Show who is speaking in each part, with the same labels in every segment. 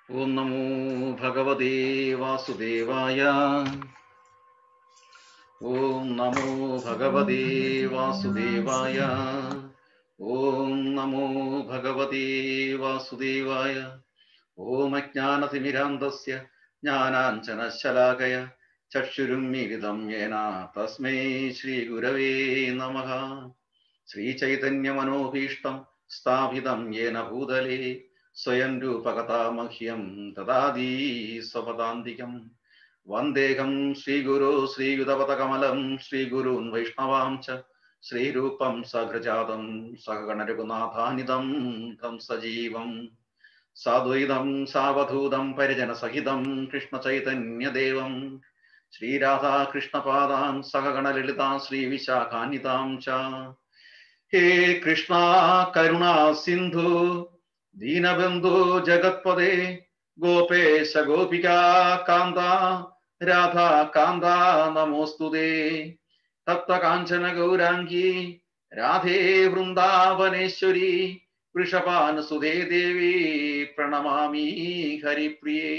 Speaker 1: ഓം നമോ ഭഗവതേ വാസുദേവായ ഓം നമോ ഭഗവതേ വാസുദേവായ ഓം നമോ ഭഗവതേ വാസുദേവായ ഓം അജ്ഞാനതിമിരാന്തസ്യ ജ്ഞാനാഞ്ജനശലാകയ ചക്ഷുരുന്മീലിതം യേന തസ്മൈ ശ്രീഗുരവേ നമഃ ശ്രീചൈതന്യമനോഭീഷ്ടം സ്ഥാപിതം യേന ഭൂതലേ സ്വയം രൂപകഥാമഹ്യം ദദാദീ സ്വപദാന്തികം വന്ദേഹം ശ്രീഗുരു ശ്രീയുതപതകമലം ശ്രീഗുരുൻ വൈഷ്ണവാം ച ശ്രീരൂപം സഹൃജാതം സഹഗണരഘുനാഥാനിതം തം സജീവം സാദ്വൈതം സാവധൂതം പരിജനസഹിതം കൃഷ്ണചൈതന്യദേവം ശ്രീരാധാകൃഷ്ണപാദാൻ സഹഗണലളിതാ ശ്രീവിശാഖാനിതാം ച ഹേ കൃഷ്ണ കരുണാ സിന്ധു ദീനബന്ധു ജഗത്പദേ ഗോപേശ ഗോപികാ കാന്ത രാധാ കാന്ത നമോസ്തുതേ തപ്തകാഞ്ചന ഗൗരാംഗി രാധേ വൃന്ദാവനേശ്വരി വൃഷഭാനുസുതേ ദേവി പ്രണമാമി ഹരിപ്രിയേ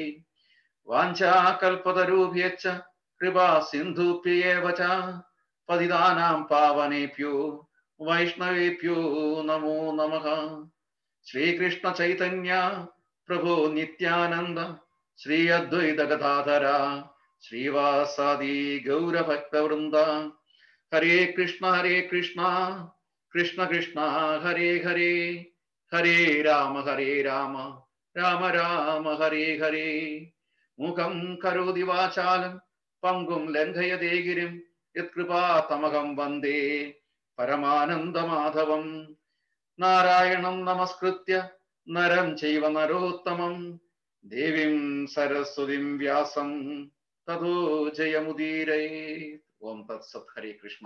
Speaker 1: വാഞ്ചാകൽപതരൂഭ്യച്ച കൃപാ സിന്ധുഭ്യേവ ച പതിതാനാം പാവനേഭ്യോ വൈഷ്ണവേഭ്യോ നമോ നമഃ ശ്രീകൃഷ്ണ ചൈതന്യ പ്രഭോ നിത്യാനന്ദ ശ്രീ അദ്വൈത ഗദാധര ശ്രീവാസാദി ഗൗരഭക്തവൃന്ദ ഹരേ കൃഷ്ണ ഹരേ കൃഷ്ണ കൃഷ്ണ കൃഷ്ണ ഹരേ ഹരേ ഹരേ രാമ ഹരേ രാമ രാമ രാമ ഹരേ ഹരേ മുഖം കരോതി വാചാലം പങ്കും ലംഘയതേ ഗിരിം യത്കൃപാതമകം വന്ദേ പരമാനന്ദമാധവം നാരായണം നമസ്കൃത്യ നരം ചൈവ നരോത്തമം ദേവീം സരസ്വതിം വ്യാസം തതോ ജയമുദീരേ ഓം തത്സത് ഹരേ കൃഷ്ണ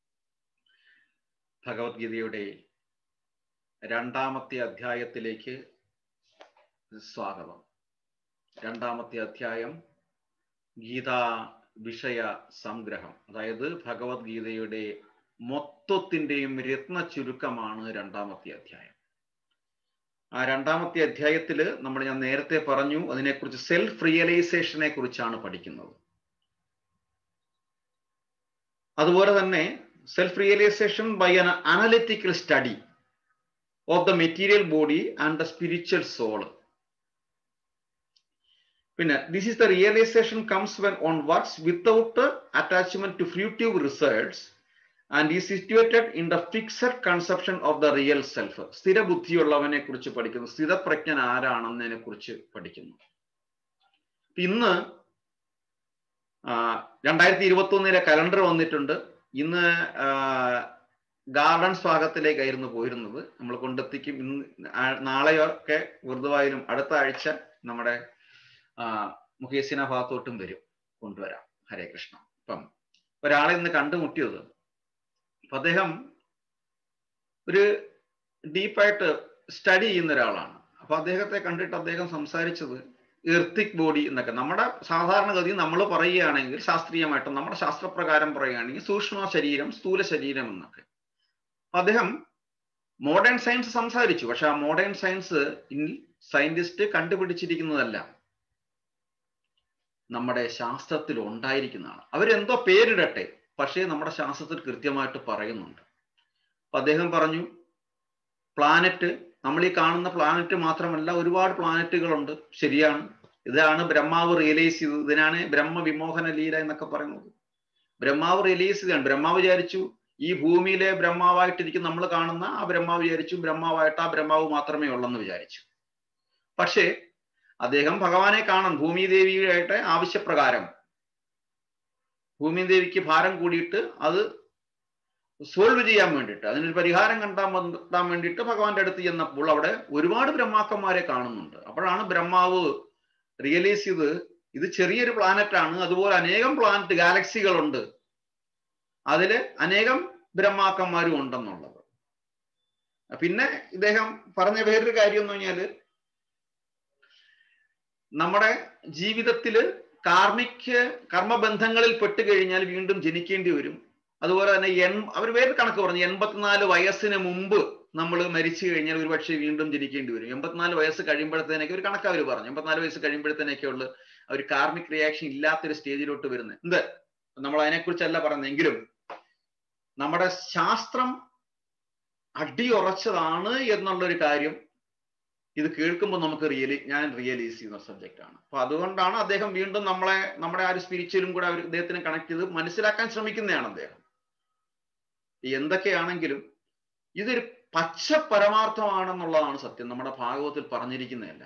Speaker 1: ഭഗവത്ഗീതയുടെ രണ്ടാമത്തെ അധ്യായത്തിലേക്ക് സ്വാഗതം രണ്ടാമത്തെ അധ്യായം ഗീതാ വിഷയ സംഗ്രഹം അതായത് ഭഗവത്ഗീതയുടെ മൊത്തത്തിന്റെയും രത്ന ചുരുക്കമാണ് രണ്ടാമത്തെ അധ്യായം ആ രണ്ടാമത്തെ അധ്യായത്തിൽ നമ്മൾ ഞാൻ നേരത്തെ പറഞ്ഞു അതിനെക്കുറിച്ച് സെൽഫ് റിയലൈസേഷനെ കുറിച്ചാണ് പഠിക്കുന്നത് അതുപോലെ തന്നെ self realization by an analytical study of the material body and the spiritual soul പിന്നെ this is the realization comes when one works without attachment to fruitive results and is situated in the fixed conception of the real self സ്ഥിരബുദ്ധിയുള്ളവനെ കുറിച്ച് പഠിക്കുന്നു സ്ഥിരപ്രജ്ഞൻ ആരാണെന്നതിനെ കുറിച്ച് പഠിക്കുന്നു ഇന്ന് രണ്ടായിരത്തി ഇരുപത്തി ഒന്നിലെ കലണ്ടർ വന്നിട്ടുണ്ട് ഇന്ന് ഗാർഡൻസ് ഭാഗത്തിലേക്കായിരുന്നു പോയിരുന്നത് നമ്മൾ കൊണ്ടെത്തിക്കും ഇന്ന് നാളെയൊക്കെ ഉറുദുവായാലും അടുത്ത ആഴ്ച നമ്മുടെ മുഖേസിന ഭാഗത്തോട്ടും വരും കൊണ്ടുവരാം ഹരേ കൃഷ്ണ അപ്പം ഒരാളെ ഇന്ന് കണ്ടുമുട്ടിയത് അപ്പൊ അദ്ദേഹം ഒരു ഡീപ്പായിട്ട് സ്റ്റഡി ചെയ്യുന്ന ഒരാളാണ് അപ്പൊ അദ്ദേഹത്തെ കണ്ടിട്ട് അദ്ദേഹം സംസാരിച്ചത് എർത്തിക് ബോഡി എന്നൊക്കെ നമ്മുടെ സാധാരണഗതി നമ്മൾ പറയുകയാണെങ്കിൽ ശാസ്ത്രീയമായിട്ട് നമ്മുടെ ശാസ്ത്രപ്രകാരം പറയുകയാണെങ്കിൽ സൂക്ഷ്മ ശരീരം സ്ഥൂല ശരീരം എന്നൊക്കെ അദ്ദേഹം മോഡേൺ സയൻസ് സംസാരിച്ചു പക്ഷെ ആ മോഡേൺ സയൻസ് സയന്റിസ്റ്റ് കണ്ടുപിടിച്ചിരിക്കുന്നതല്ല നമ്മുടെ ശാസ്ത്രത്തിൽ ഉണ്ടായിരിക്കുന്നതാണ് അവരെന്തോ പേരിടട്ടെ പക്ഷേ നമ്മുടെ ശാസ്ത്രത്തിൽ കൃത്യമായിട്ട് പറയുന്നുണ്ട് അപ്പൊ അദ്ദേഹം പറഞ്ഞു പ്ലാനറ്റ് നമ്മൾ ഈ കാണുന്ന പ്ലാനറ്റ് മാത്രമല്ല ഒരുപാട് പ്ലാനറ്റുകളുണ്ട് ശരിയാണ് ഇതാണ് ബ്രഹ്മാവ് റിയലൈസ് ചെയ്തത് ഇതിനാണ് ബ്രഹ്മ വിമോഹന ലീല എന്നൊക്കെ പറയുന്നത് ബ്രഹ്മാവ് റിയലൈസ് ചെയ്താണ് ബ്രഹ്മാവ് വിചാരിച്ചു ഈ ഭൂമിയിലെ ബ്രഹ്മാവായിട്ടിരിക്കും നമ്മൾ കാണുന്ന ആ ബ്രഹ്മാവ് വിചാരിച്ചു ബ്രഹ്മാവായിട്ട് ആ ബ്രഹ്മാവ് മാത്രമേ ഉള്ളെന്ന് വിചാരിച്ചു പക്ഷേ അദ്ദേഹം ഭഗവാനെ കാണാൻ ഭൂമി ദേവിയായിട്ട് ആവശ്യപ്രകാരം ഭൂമി ദേവിക്ക് ഭാരം കൂടിയിട്ട് അത് സോൾവ് ചെയ്യാൻ വേണ്ടിയിട്ട് അതിനൊരു പരിഹാരം കണ്ടാൻ കണ്ടാൻ വേണ്ടിയിട്ട് ഭഗവാന്റെ അടുത്ത് ചെന്നപ്പോൾ അവിടെ ഒരുപാട് ബ്രഹ്മാക്കന്മാരെ കാണുന്നുണ്ട് അപ്പോഴാണ് ബ്രഹ്മാവ് റിയലൈസ് ചെയ്ത് ഇത് ചെറിയൊരു പ്ലാനറ്റ് ആണ് അതുപോലെ അനേകം പ്ലാനറ്റ് ഗാലക്സികളുണ്ട് അതില് അനേകം ബ്രഹ്മാക്കന്മാരും ഉണ്ടെന്നുള്ളത് പിന്നെ ഇദ്ദേഹം പറഞ്ഞ വേറൊരു കാര്യം എന്ന് പറഞ്ഞാല് നമ്മുടെ ജീവിതത്തില് കാർമിക് കർമ്മബന്ധങ്ങളിൽ പെട്ട് കഴിഞ്ഞാൽ വീണ്ടും ജനിക്കേണ്ടി വരും അതുപോലെ തന്നെ എൺ അവർ വേറെ കണക്ക് പറഞ്ഞു എൺപത്തിനാല് വയസ്സിന് മുമ്പ് നമ്മൾ മരിച്ചു കഴിഞ്ഞാൽ ഒരു പക്ഷേ വീണ്ടും ജനിക്കേണ്ടി വരും എൺപത്തിനാല് വയസ്സ് കഴിയുമ്പോഴത്തേനൊക്കെ ഒരു കണക്ക് അവർ പറഞ്ഞു എൺപത്തിനാല് വയസ്സ് കഴിയുമ്പോഴത്തേനൊക്കെ ഉള്ള ഒരു കാർമിക് റിയാക്ഷൻ ഇല്ലാത്തൊരു സ്റ്റേജിലോട്ട് വരുന്നത് എന്ത് നമ്മൾ അതിനെക്കുറിച്ചല്ല പറയുന്നെങ്കിലും നമ്മുടെ ശാസ്ത്രം അടിയുറച്ചതാണ് എന്നുള്ളൊരു കാര്യം ഇത് കേൾക്കുമ്പോൾ നമുക്ക് റിയലി ഞാൻ റിയലൈസ് ചെയ്യുന്ന സബ്ജക്റ്റ് ആണ് അപ്പൊ അതുകൊണ്ടാണ് അദ്ദേഹം വീണ്ടും നമ്മളെ നമ്മുടെ ആ ഒരു സ്പിരിച്വലും കൂടെ അവർ അദ്ദേഹത്തിന് കണക്ട് ചെയ്ത് മനസ്സിലാക്കാൻ ശ്രമിക്കുന്നതാണ് അദ്ദേഹം എന്തൊക്കെയാണെങ്കിലും ഇതൊരു പച്ച പരമാർത്ഥമാണെന്നുള്ളതാണ് സത്യം നമ്മുടെ ഭാഗവത്തിൽ പറഞ്ഞിരിക്കുന്നതല്ല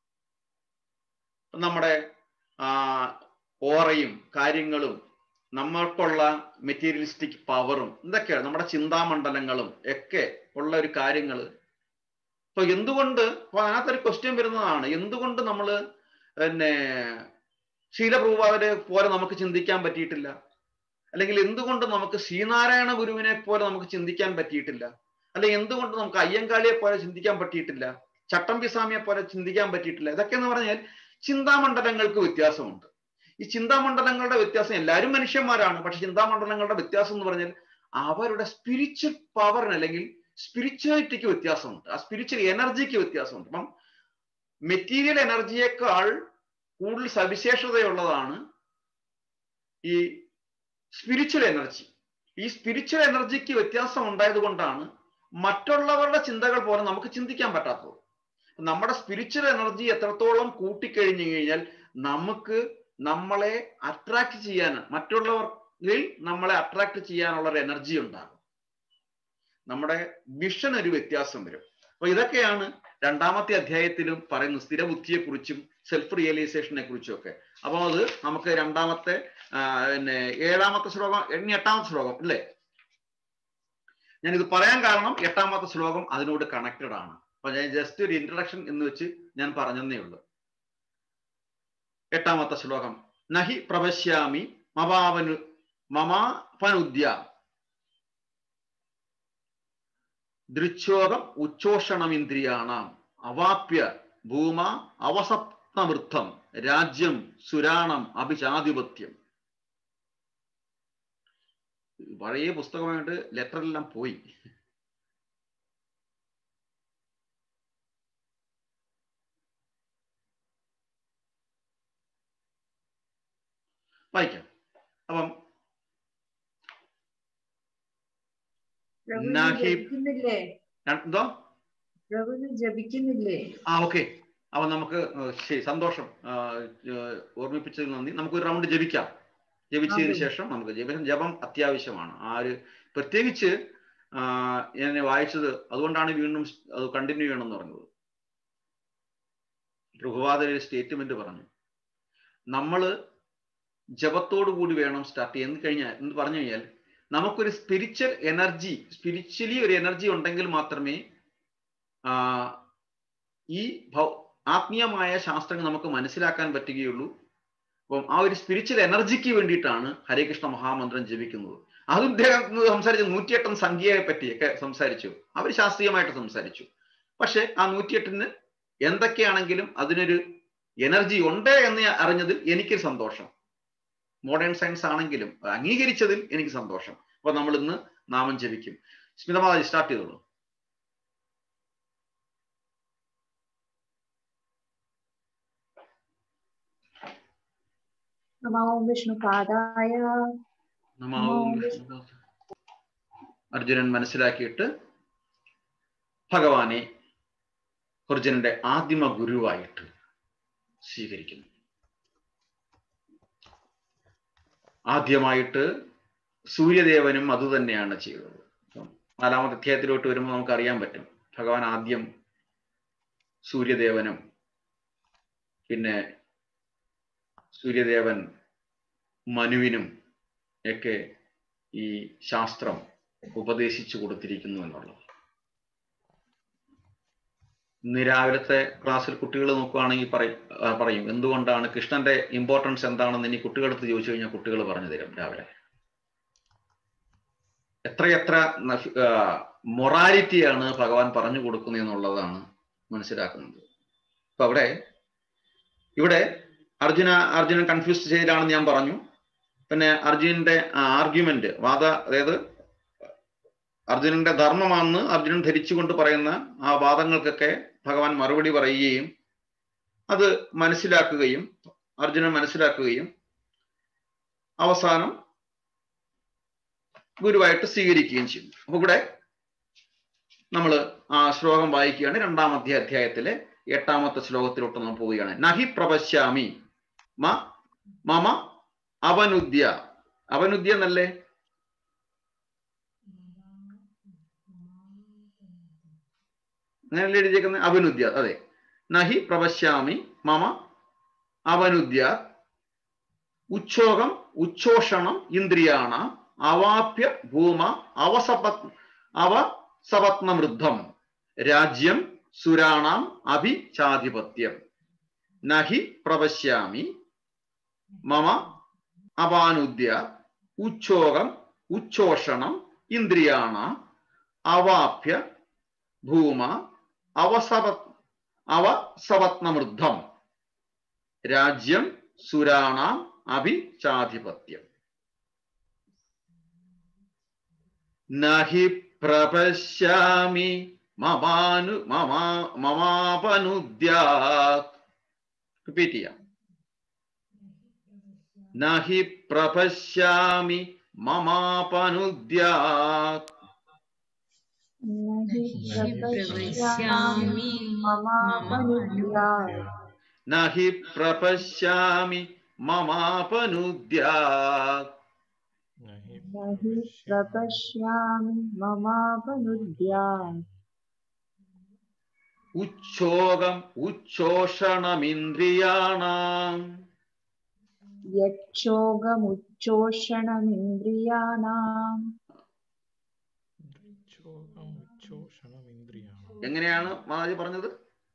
Speaker 1: നമ്മുടെ ആ ഓറയും കാര്യങ്ങളും നമ്മൾക്കുള്ള മെറ്റീരിയലിസ്റ്റിക് പവറും എന്തൊക്കെയാണ് നമ്മുടെ ചിന്താമണ്ഡലങ്ങളും ഒക്കെ ഉള്ള ഒരു കാര്യങ്ങൾ അപ്പൊ എന്തുകൊണ്ട് അപ്പൊ അതിനകത്തൊരു ക്വസ്റ്റ്യൻ വരുന്നതാണ് എന്തുകൊണ്ട് നമ്മൾ പിന്നെ ശീലപ്രഭുപാദരെ പോലെ നമുക്ക് ചിന്തിക്കാൻ പറ്റിയിട്ടില്ല അല്ലെങ്കിൽ എന്തുകൊണ്ട് നമുക്ക് ശ്രീനാരായണ ഗുരുവിനെ പോലെ നമുക്ക് ചിന്തിക്കാൻ പറ്റിയിട്ടില്ല അല്ലെങ്കിൽ എന്തുകൊണ്ട് നമുക്ക് അയ്യങ്കാളിയെ പോലെ ചിന്തിക്കാൻ പറ്റിയിട്ടില്ല ചട്ടമ്പി സ്വാമിയെ പോലെ ചിന്തിക്കാൻ പറ്റിയിട്ടില്ല ഇതൊക്കെ എന്ന് പറഞ്ഞാൽ ചിന്താമണ്ഡലങ്ങൾക്ക് വ്യത്യാസമുണ്ട് ഈ ചിന്താമണ്ഡലങ്ങളുടെ വ്യത്യാസം എല്ലാവരും മനുഷ്യന്മാരാണ് പക്ഷെ ചിന്താമണ്ഡലങ്ങളുടെ വ്യത്യാസം എന്ന് പറഞ്ഞാൽ അവരുടെ സ്പിരിച്വൽ പവറിന് അല്ലെങ്കിൽ സ്പിരിച്വാലിറ്റിക്ക് വ്യത്യാസമുണ്ട് ആ സ്പിരിച്വൽ എനർജിക്ക് വ്യത്യാസമുണ്ട് അപ്പം മെറ്റീരിയൽ എനർജിയേക്കാൾ കൂടുതൽ സവിശേഷതയുള്ളതാണ് ഈ സ്പിരിച്വൽ എനർജി ഈ സ്പിരിച്വൽ എനർജിക്ക് വ്യത്യാസം ഉണ്ടായത് കൊണ്ടാണ് മറ്റുള്ളവരുടെ ചിന്തകൾ പോലെ നമുക്ക് ചിന്തിക്കാൻ പറ്റാത്തത് നമ്മുടെ സ്പിരിച്വൽ എനർജി എത്രത്തോളം കൂട്ടിക്കഴിഞ്ഞു കഴിഞ്ഞാൽ നമുക്ക് നമ്മളെ അട്രാക്ട് ചെയ്യാൻ മറ്റുള്ളവരിൽ നമ്മളെ അട്രാക്ട് ചെയ്യാനുള്ള ഒരു എനർജി ഉണ്ടാകും നമ്മുടെ വിഷൻ ഒരു വ്യത്യാസം വരും അപ്പൊ ഇതൊക്കെയാണ് രണ്ടാമത്തെ അധ്യായത്തിലും പറയുന്നു സ്ഥിരബുദ്ധിയെ കുറിച്ചും സെൽഫ് റിയലൈസേഷനെ കുറിച്ചും ഒക്കെ അപ്പോൾ അത് നമുക്ക് രണ്ടാമത്തെ പിന്നെ ഏഴാമത്തെ ശ്ലോകം ഇനി എട്ടാമത്തെ ശ്ലോകം അല്ലേ ഞാനിത് പറയാൻ കാരണം എട്ടാമത്തെ ശ്ലോകം അതിനോട് കണക്റ്റഡ് ആണ് അപ്പൊ ഞാൻ ജസ്റ്റ് ഒരു ഇൻട്രഡക്ഷൻ എന്ന് വെച്ച് ഞാൻ പറഞ്ഞതേ ഉള്ളൂ എട്ടാമത്തെ ശ്ലോകം നഹി പ്രപശ്യാമി മമാവനു മമാപനുദ്യ ദൃച്ഛോകം ഉച്ചോഷണമിന്ദ്രിയാണാം അവാപ്യ ഭൂമ അവസപ്തവൃത്തം രാജ്യം സുരാണം അഭിജാധിപത്യം പഴയ പുസ്തകമായിട്ട് ലെറ്ററെല്ലാം പോയി വായിക്കാം അപ്പം നഹി
Speaker 2: ജപിക്കുന്നില്ലേ
Speaker 1: എന്തോ
Speaker 2: പ്രഭുവിന് ജപിക്കുന്നില്ലേ
Speaker 1: ആ ഓക്കെ അപ്പൊ നമുക്ക് ശരി സന്തോഷം ഓർമ്മിപ്പിച്ചതിൽ നന്ദി നമുക്ക് ഒരു റൗണ്ട് ജപിക്കാം ജപിച്ചതിന് ശേഷം നമുക്ക് ജപം ജപം അത്യാവശ്യമാണ് ആ ഒരു പ്രത്യേകിച്ച് ഞാൻ വായിച്ചത് അതുകൊണ്ടാണ് വീണ്ടും അത് കണ്ടിന്യൂ ചെയ്യണം എന്ന് പറഞ്ഞത് പ്രഭുവാദ ഒരു സ്റ്റേറ്റ്മെന്റ് പറഞ്ഞു നമ്മള് ജപത്തോടു കൂടി വേണം സ്റ്റാർട്ട് ചെയ്യാൻ കഴിഞ്ഞാൽ എന്ന് പറഞ്ഞു കഴിഞ്ഞാൽ നമുക്കൊരു സ്പിരിച്വൽ എനർജി സ്പിരിച്വലി ഒരു എനർജി ഉണ്ടെങ്കിൽ മാത്രമേ ഈ ആത്മീയമായ ശാസ്ത്രങ്ങൾ നമുക്ക് മനസ്സിലാക്കാൻ പറ്റുകയുള്ളൂ അപ്പം ആ ഒരു സ്പിരിച്വൽ എനർജിക്ക് വേണ്ടിയിട്ടാണ് ഹരേകൃഷ്ണ മഹാമന്ത്രം ജപിക്കുന്നത് അതും ഇദ്ദേഹം സംസാരിച്ചു നൂറ്റിയെട്ടും സംഖ്യയെ പറ്റിയൊക്കെ സംസാരിച്ചു അവർ ശാസ്ത്രീയമായിട്ട് സംസാരിച്ചു പക്ഷെ ആ നൂറ്റിയെട്ടിന് എന്തൊക്കെയാണെങ്കിലും അതിനൊരു എനർജി ഉണ്ട് എന്ന് അറിഞ്ഞതിൽ എനിക്ക് സന്തോഷം മോഡേൺ സയൻസ് ആണെങ്കിലും അംഗീകരിച്ചതിൽ എനിക്ക് സന്തോഷം അപ്പൊ നമ്മൾ ഇന്ന് നാമം ജപിക്കും സ്മിതമാതാജി സ്റ്റാർട്ട് ചെയ്തോളൂ
Speaker 2: നമാവും വിഷ്ണുപാദായ
Speaker 1: നമാവും അർജുനൻ മനസ്സിലാക്കിയിട്ട് ഭഗവാനെ അർജുനന്റെ ആദിമ ഗുരുവായിട്ട് സ്വീകരിക്കുന്നു ആദ്യമായിട്ട് സൂര്യദേവനും അതുതന്നെയാണ് ചെയ്തത് നാലാമത്തെ അധ്യായത്തിലോട്ട് വരുമ്പോൾ നമുക്ക് അറിയാൻ പറ്റും ഭഗവാൻ ആദ്യം സൂര്യദേവനും പിന്നെ സൂര്യദേവൻ മനുവിനും ഒക്കെ ഈ ശാസ്ത്രം ഉപദേശിച്ചു കൊടുത്തിരിക്കുന്നു എന്നുള്ളത് ഇന്ന് രാവിലത്തെ ക്ലാസ്സിൽ കുട്ടികൾ നോക്കുകയാണെങ്കിൽ പറയും പറയും എന്തുകൊണ്ടാണ് കൃഷ്ണന്റെ ഇമ്പോർട്ടൻസ് എന്താണെന്ന് ഇനി കുട്ടികളടുത്ത് ചോദിച്ചു കഴിഞ്ഞാൽ കുട്ടികൾ പറഞ്ഞു തരും രാവിലെ എത്രയെത്ര മൊറാലിറ്റിയാണ് ഭഗവാൻ പറഞ്ഞു കൊടുക്കുന്നത് എന്നുള്ളതാണ് മനസ്സിലാക്കുന്നത് അപ്പൊ അവിടെ ഇവിടെ അർജുന അർജുനൻ കൺഫ്യൂസ് ചെയ്തതാണെന്ന് ഞാൻ പറഞ്ഞു പിന്നെ അർജുനന്റെ ആർഗ്യുമെന്റ് വാദ അതായത് അർജുനന്റെ ധർമ്മമാണെന്ന് അർജുനൻ ധരിച്ചുകൊണ്ട് പറയുന്ന ആ വാദങ്ങൾക്കൊക്കെ ഭഗവാൻ മറുപടി പറയുകയും അത് മനസ്സിലാക്കുകയും അർജുനൻ മനസ്സിലാക്കുകയും അവസാനം ഗുരുവായിട്ട് സ്വീകരിക്കുകയും ചെയ്തു അപ്പൊ ഇവിടെ നമ്മൾ ആ ശ്ലോകം വായിക്കുകയാണ് രണ്ടാമത്തെ അധ്യായത്തിലെ എട്ടാമത്തെ ശ്ലോകത്തിലോട്ട് നമ്മൾ പോവുകയാണ് നഹി പ്രപശ്യാമി മ മമ അവനുദ്യ അവനുദ്യ എന്നല്ലേ അങ്ങനെയല്ലേ എഴുതിയേക്കുന്നത് അവനുദ്യ അതെ നഹി പ്രപശ്യാമി മമ അവനുദ്യ ഉച്ഛോകം ഉച്ഛോഷണം ഇന്ദ്രിയാണ അവാപ്യ ഭൂമ അവസപത് അവസപത്നമൃദ്ധം രാജ്യം സുരാണാം അഭിചാധിപത്യം നഹി പ്രപശ്യാമി മമ അപാനുദ്യ ഉച്ഛോകം ഉച്ഛോഷണം ഇന്ദ്രിയാണ അവാപ്യ ഭൂമ അവസപത് അവസപത്നമൃദ്ധം രാജ്യം സുരാണാം അഭിചാധിപത്യം നഹി പ്രപശ്യാമി മമാനു മമാ മമാപനുദ്യാത് റിപ്പീറ്റ് ചെയ്യാം നഹി പ്രപശ്യാമി മമാപനുദ്യാത്
Speaker 2: नहि
Speaker 3: प्रपश्यामि
Speaker 2: ममापनुद्यात्
Speaker 1: നഹി പ്രപശ്യാമി മമാപനുദ്യാത്
Speaker 3: नहि
Speaker 2: न हि प्रपश्यामि ममापनुद्यात्
Speaker 1: ഉച്ഛോകം ഉച്ഛോഷണമിന്ദ്രിയാണാം
Speaker 2: यच्छोगमुच्चोषणमिन्द्रियाणाम्
Speaker 3: उच्चोगम् उच्चोषणमिन्द्रियाणाम्
Speaker 1: എങ്ങനെയാണ് മാതാജി പറഞ്ഞത്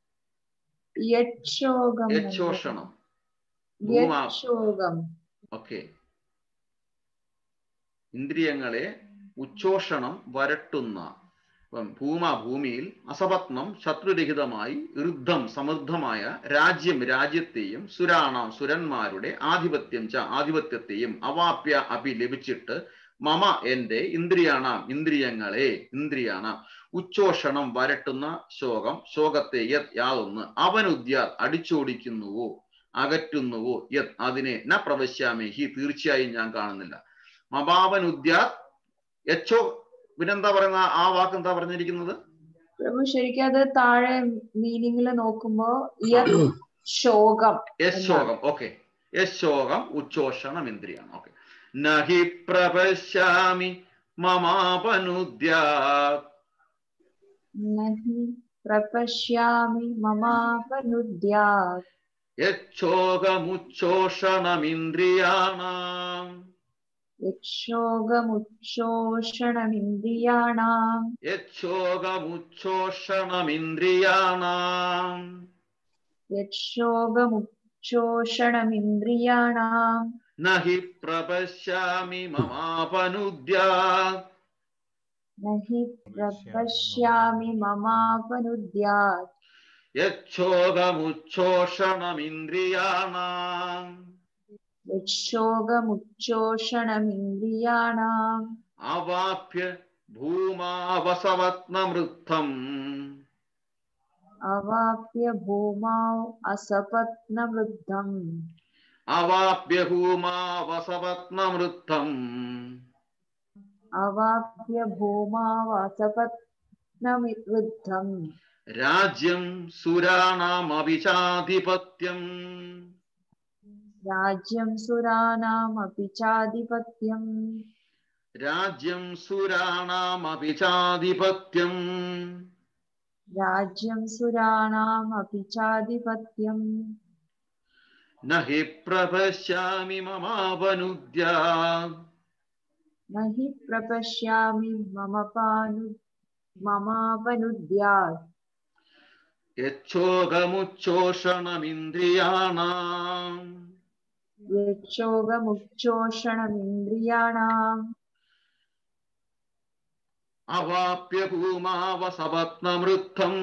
Speaker 2: यच्छोगम्
Speaker 1: യച്ഛോഷണം ഭൂമാ
Speaker 2: यच्छोगम्
Speaker 1: ഓക്കെ ഇന്ദ്രിയങ്ങളെ ഉച്ഛോഷണം വരട്ടുന്ന ഇപ്പം ഭൂമ ഭൂമിയിൽ അസപത്നം ശത്രുരഹിതമായി ഋദ്ധം സമൃദ്ധമായ രാജ്യം രാജ്യത്തെയും സുരാണാം സുരന്മാരുടെ ആധിപത്യം ച ആധിപത്യത്തെയും അവാപ്യ അഭി ലഭിച്ചിട്ട് മമ എന്റെ ഇന്ദ്രിയാണാം ഇന്ദ്രിയങ്ങളെ ഇന്ദ്രിയാണാം ഉച്ഛോഷണം വരട്ടുന്ന ശോകം ശോകത്തെ യത് യാതൊന്ന് അവനുദ്യാ അടിച്ചോടിക്കുന്നുവോ അകറ്റുന്നുവോ യത് അതിനെ ന പ്രവശ്യാമി ഹി തീർച്ചയായും ഞാൻ കാണുന്നില്ല മപാവനുദ്യാത് യച്ചോ പിന്നെന്താ പറയുന്ന ആ വാക്ക് എന്താ പറഞ്ഞിരിക്കുന്നത്
Speaker 2: പ്രഭു ശരിക്കും അത് താഴെ മീനിങ്ങിൽ നോക്കുമ്പോ യത് ശോകം
Speaker 1: യശോകം ഓക്കെ യശോകം ഉച്ഛോഷണം ഇന്ദ്രിയാണ് ഓക്കെ നഹി പ്രപശ്യാമി മമാപനുദ്യാത്
Speaker 2: നഹി പ്രപശ്യാമി മമാപനുദ്യാത്
Speaker 1: യച്ഛോകമുച്ഛോഷണമിന്ദ്രിയാണാം
Speaker 2: യക്ഷോഗമുച്ഛോഷണമിന്ദ്രിയാണാം
Speaker 1: യച്ഛോകമുച്ഛോഷണമിന്ദ്രിയാണാം
Speaker 2: യക്ഷോഗമുച്ഛോഷണമിന്ദ്രിയാണാം
Speaker 1: നഹി പ്രപശ്യാമി മമാപനുദ്യാത്
Speaker 2: നഹി പ്രപശ്യാമി മമാപനുദ്യാത്
Speaker 1: യച്ഛോകമുച്ഛോഷണമിന്ദ്രിയാണാം
Speaker 2: യക്ഷോഗമുച്ഛോഷണമിന്ദ്രിയാണാം
Speaker 1: അവാപ്യ ഭൂമാവസവത്നമൃദ്ധം
Speaker 2: അവാപ്യ ഭൂമാൗ അസപത്നവൃദ്ധം
Speaker 1: അവാപ്യ ഭൂമാവസവത്നമൃദ്ധം
Speaker 2: അവാപ്യ ഭൂമാവ് അസപത്നവൃദ്ധം
Speaker 1: രാജ്യം സുരാണാമഭിചാധിപത്യം
Speaker 2: രാജ്യം സുരാണാമപി ചാധിപത്യം
Speaker 1: രാജ്യം സുരാണാമഭിചാധിപത്യം
Speaker 2: രാജ്യം സുരാണാമപി ചാധിപത്യം
Speaker 1: നഹി പ്രപശ്യാമി മമാപനുദ്യാ
Speaker 2: നഹി പ്രപശ്യാമി മമ പാനു മമാപനുദ്യാത്
Speaker 1: യച്ഛോകമുച്ഛോഷണമിന്ദ്രിയാണാം
Speaker 2: യക്ഷോഗമുച്ഛോഷണമിന്ദ്രിയാണാം
Speaker 1: അവാപ്യ ഭൂമാവസപത്നമൃദ്ധം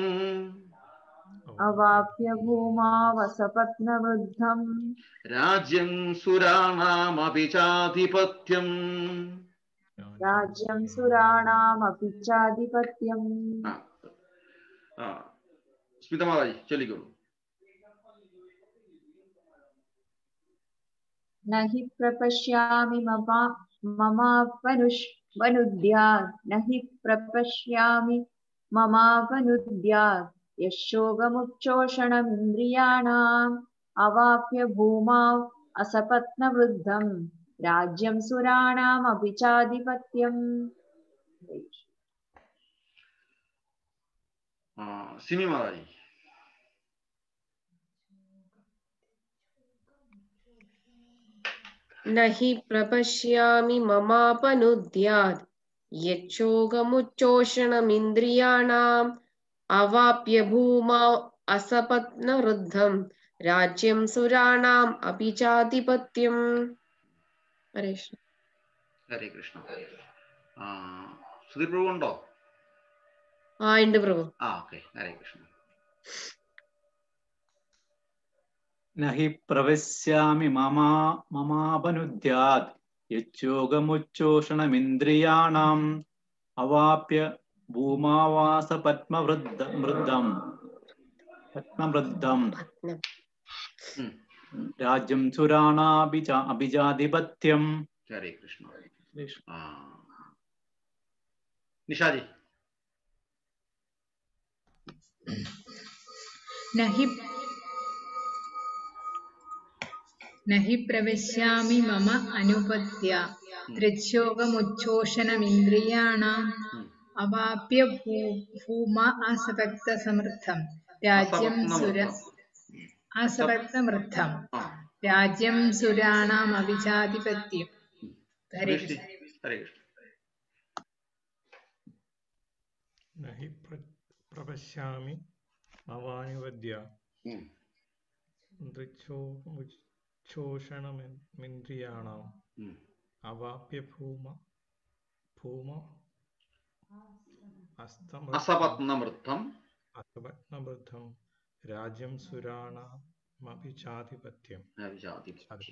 Speaker 2: അവാപ്യ ഭൂമാവസപത്നവൃദ്ധം
Speaker 1: രാജ്യം സുരാണാമഭിചാധിപത്യം
Speaker 2: राज्यं सुराणामपि चाधिपत्यम्
Speaker 1: ആ ആ സ്മിത മാതാജി ചൊല്ലിക്കോളൂ
Speaker 2: न हि प्रपश्यामि ममा ममापनुष् वनुद्यात् न हि प्रपश्यामि ममापनुद्यात् यशोगमुच्चोषणमिन्द्रियाणाम् अवाप्य भूमौ असपत्नवृद्धम् राज्यं सुराणामपि चाधिपत्यम्
Speaker 1: ആ സിമി മാതാജി
Speaker 4: न हि प्रपश्यामि ममापनुद्यात् यच्छोगमुच्चोषणमिन्द्रियाणाम् अवाप्य भूमौ असपत्नवृद्धम् राज्यं सुराणाम् अपि चाधिपत्यम् ഹരേ കൃഷ്ണ
Speaker 1: ഹരേ കൃഷ്ണ ആ സുധീർ പ്രഭു ഉണ്ടോ
Speaker 4: ആ ഉണ്ട് പ്രഭു
Speaker 1: ആ ഓക്കെ ഹരേ കൃഷ്ണ
Speaker 5: न हि प्रविश्यामि ममा ममापनुद्यात् यच्चोगमुच्चोषणमिन्द्रियाणाम् अवाप्य भूमावासपद्मवृद्ध वृद्धम् पद्मवृद्धम्
Speaker 1: ഉം.
Speaker 5: राज्यं सुराणाभिजा अभिजाधिपत्यम्
Speaker 1: ഹരേ കൃഷ്ണ ആ നിഷാജി
Speaker 6: न हि न हि प्रविश्यामि मम अनुपत्य त्रिच्छोगमुच्छोषणमिन्द्रियाणाम्
Speaker 1: ഉം.
Speaker 6: अवाप्य भू भूमा असभक्तसमृद्धम् राज्यं सुर असभक्तमृद्धम्
Speaker 1: ആ
Speaker 6: राज्यं सुराणामभिजाधिपत्यम् हरे
Speaker 1: സുരേഷ് ജി, ഹരേ കൃഷ്ണ
Speaker 3: न हि प्र प्रपश्यामि ममानुवद्य
Speaker 1: ഉം.
Speaker 3: दृच्छोषणमिन्द्रियाणाम्
Speaker 1: ഉം.
Speaker 3: अवाप्य भूम भूम अस्तम
Speaker 1: അസപത്നമൃദ്ധം
Speaker 3: असपत्नबद्धं राज्यं सुराणामपि चाधिपत्यम्
Speaker 1: അഭിജാതിപത്യം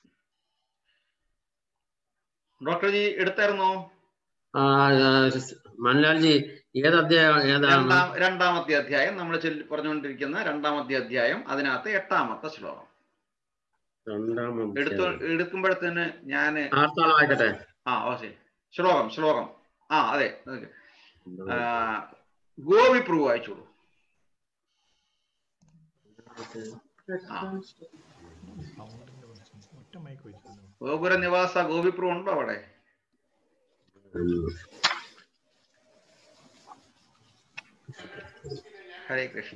Speaker 1: ഡോക്ടർ ജി എടുത്തായിരുന്നോ
Speaker 7: ആ, ആ, മൻലാൽജി ഏത് അധ്യായം ഏതാണ്
Speaker 1: രണ്ടാം രണ്ടാമത്തെ അധ്യായം നമ്മൾ ചൊല്ലി പറഞ്ഞുകൊണ്ടിരിക്കുന്ന രണ്ടാമത്തെ അധ്യായം അതിനകത്ത് എട്ടാമത്തെ ശ്ലോകം
Speaker 7: രണ്ടാം
Speaker 1: എടുത്തു
Speaker 7: അധ്യായം
Speaker 1: എടുക്കുമ്പോഴത്തേന് ഞാൻ
Speaker 7: ആർത്താളം വായിക്കട്ടെ
Speaker 1: ആ ഓ ശരി ശ്ലോകം ശ്ലോകം ആ അതെ അതെ. ആ, ഗോപി പ്രഭു വായിച്ചോളൂ ആ
Speaker 3: സൗണ്ടിൻ്റെ പ്രശ്നം ഒറ്റ മൈക്ക് വെച്ചിരുന്നു
Speaker 1: ഗോപുര നിവാസ ഗോപി പ്രഭു ഉണ്ടോ അവിടെ
Speaker 7: ഉം.
Speaker 1: ഹരേ കൃഷ്ണ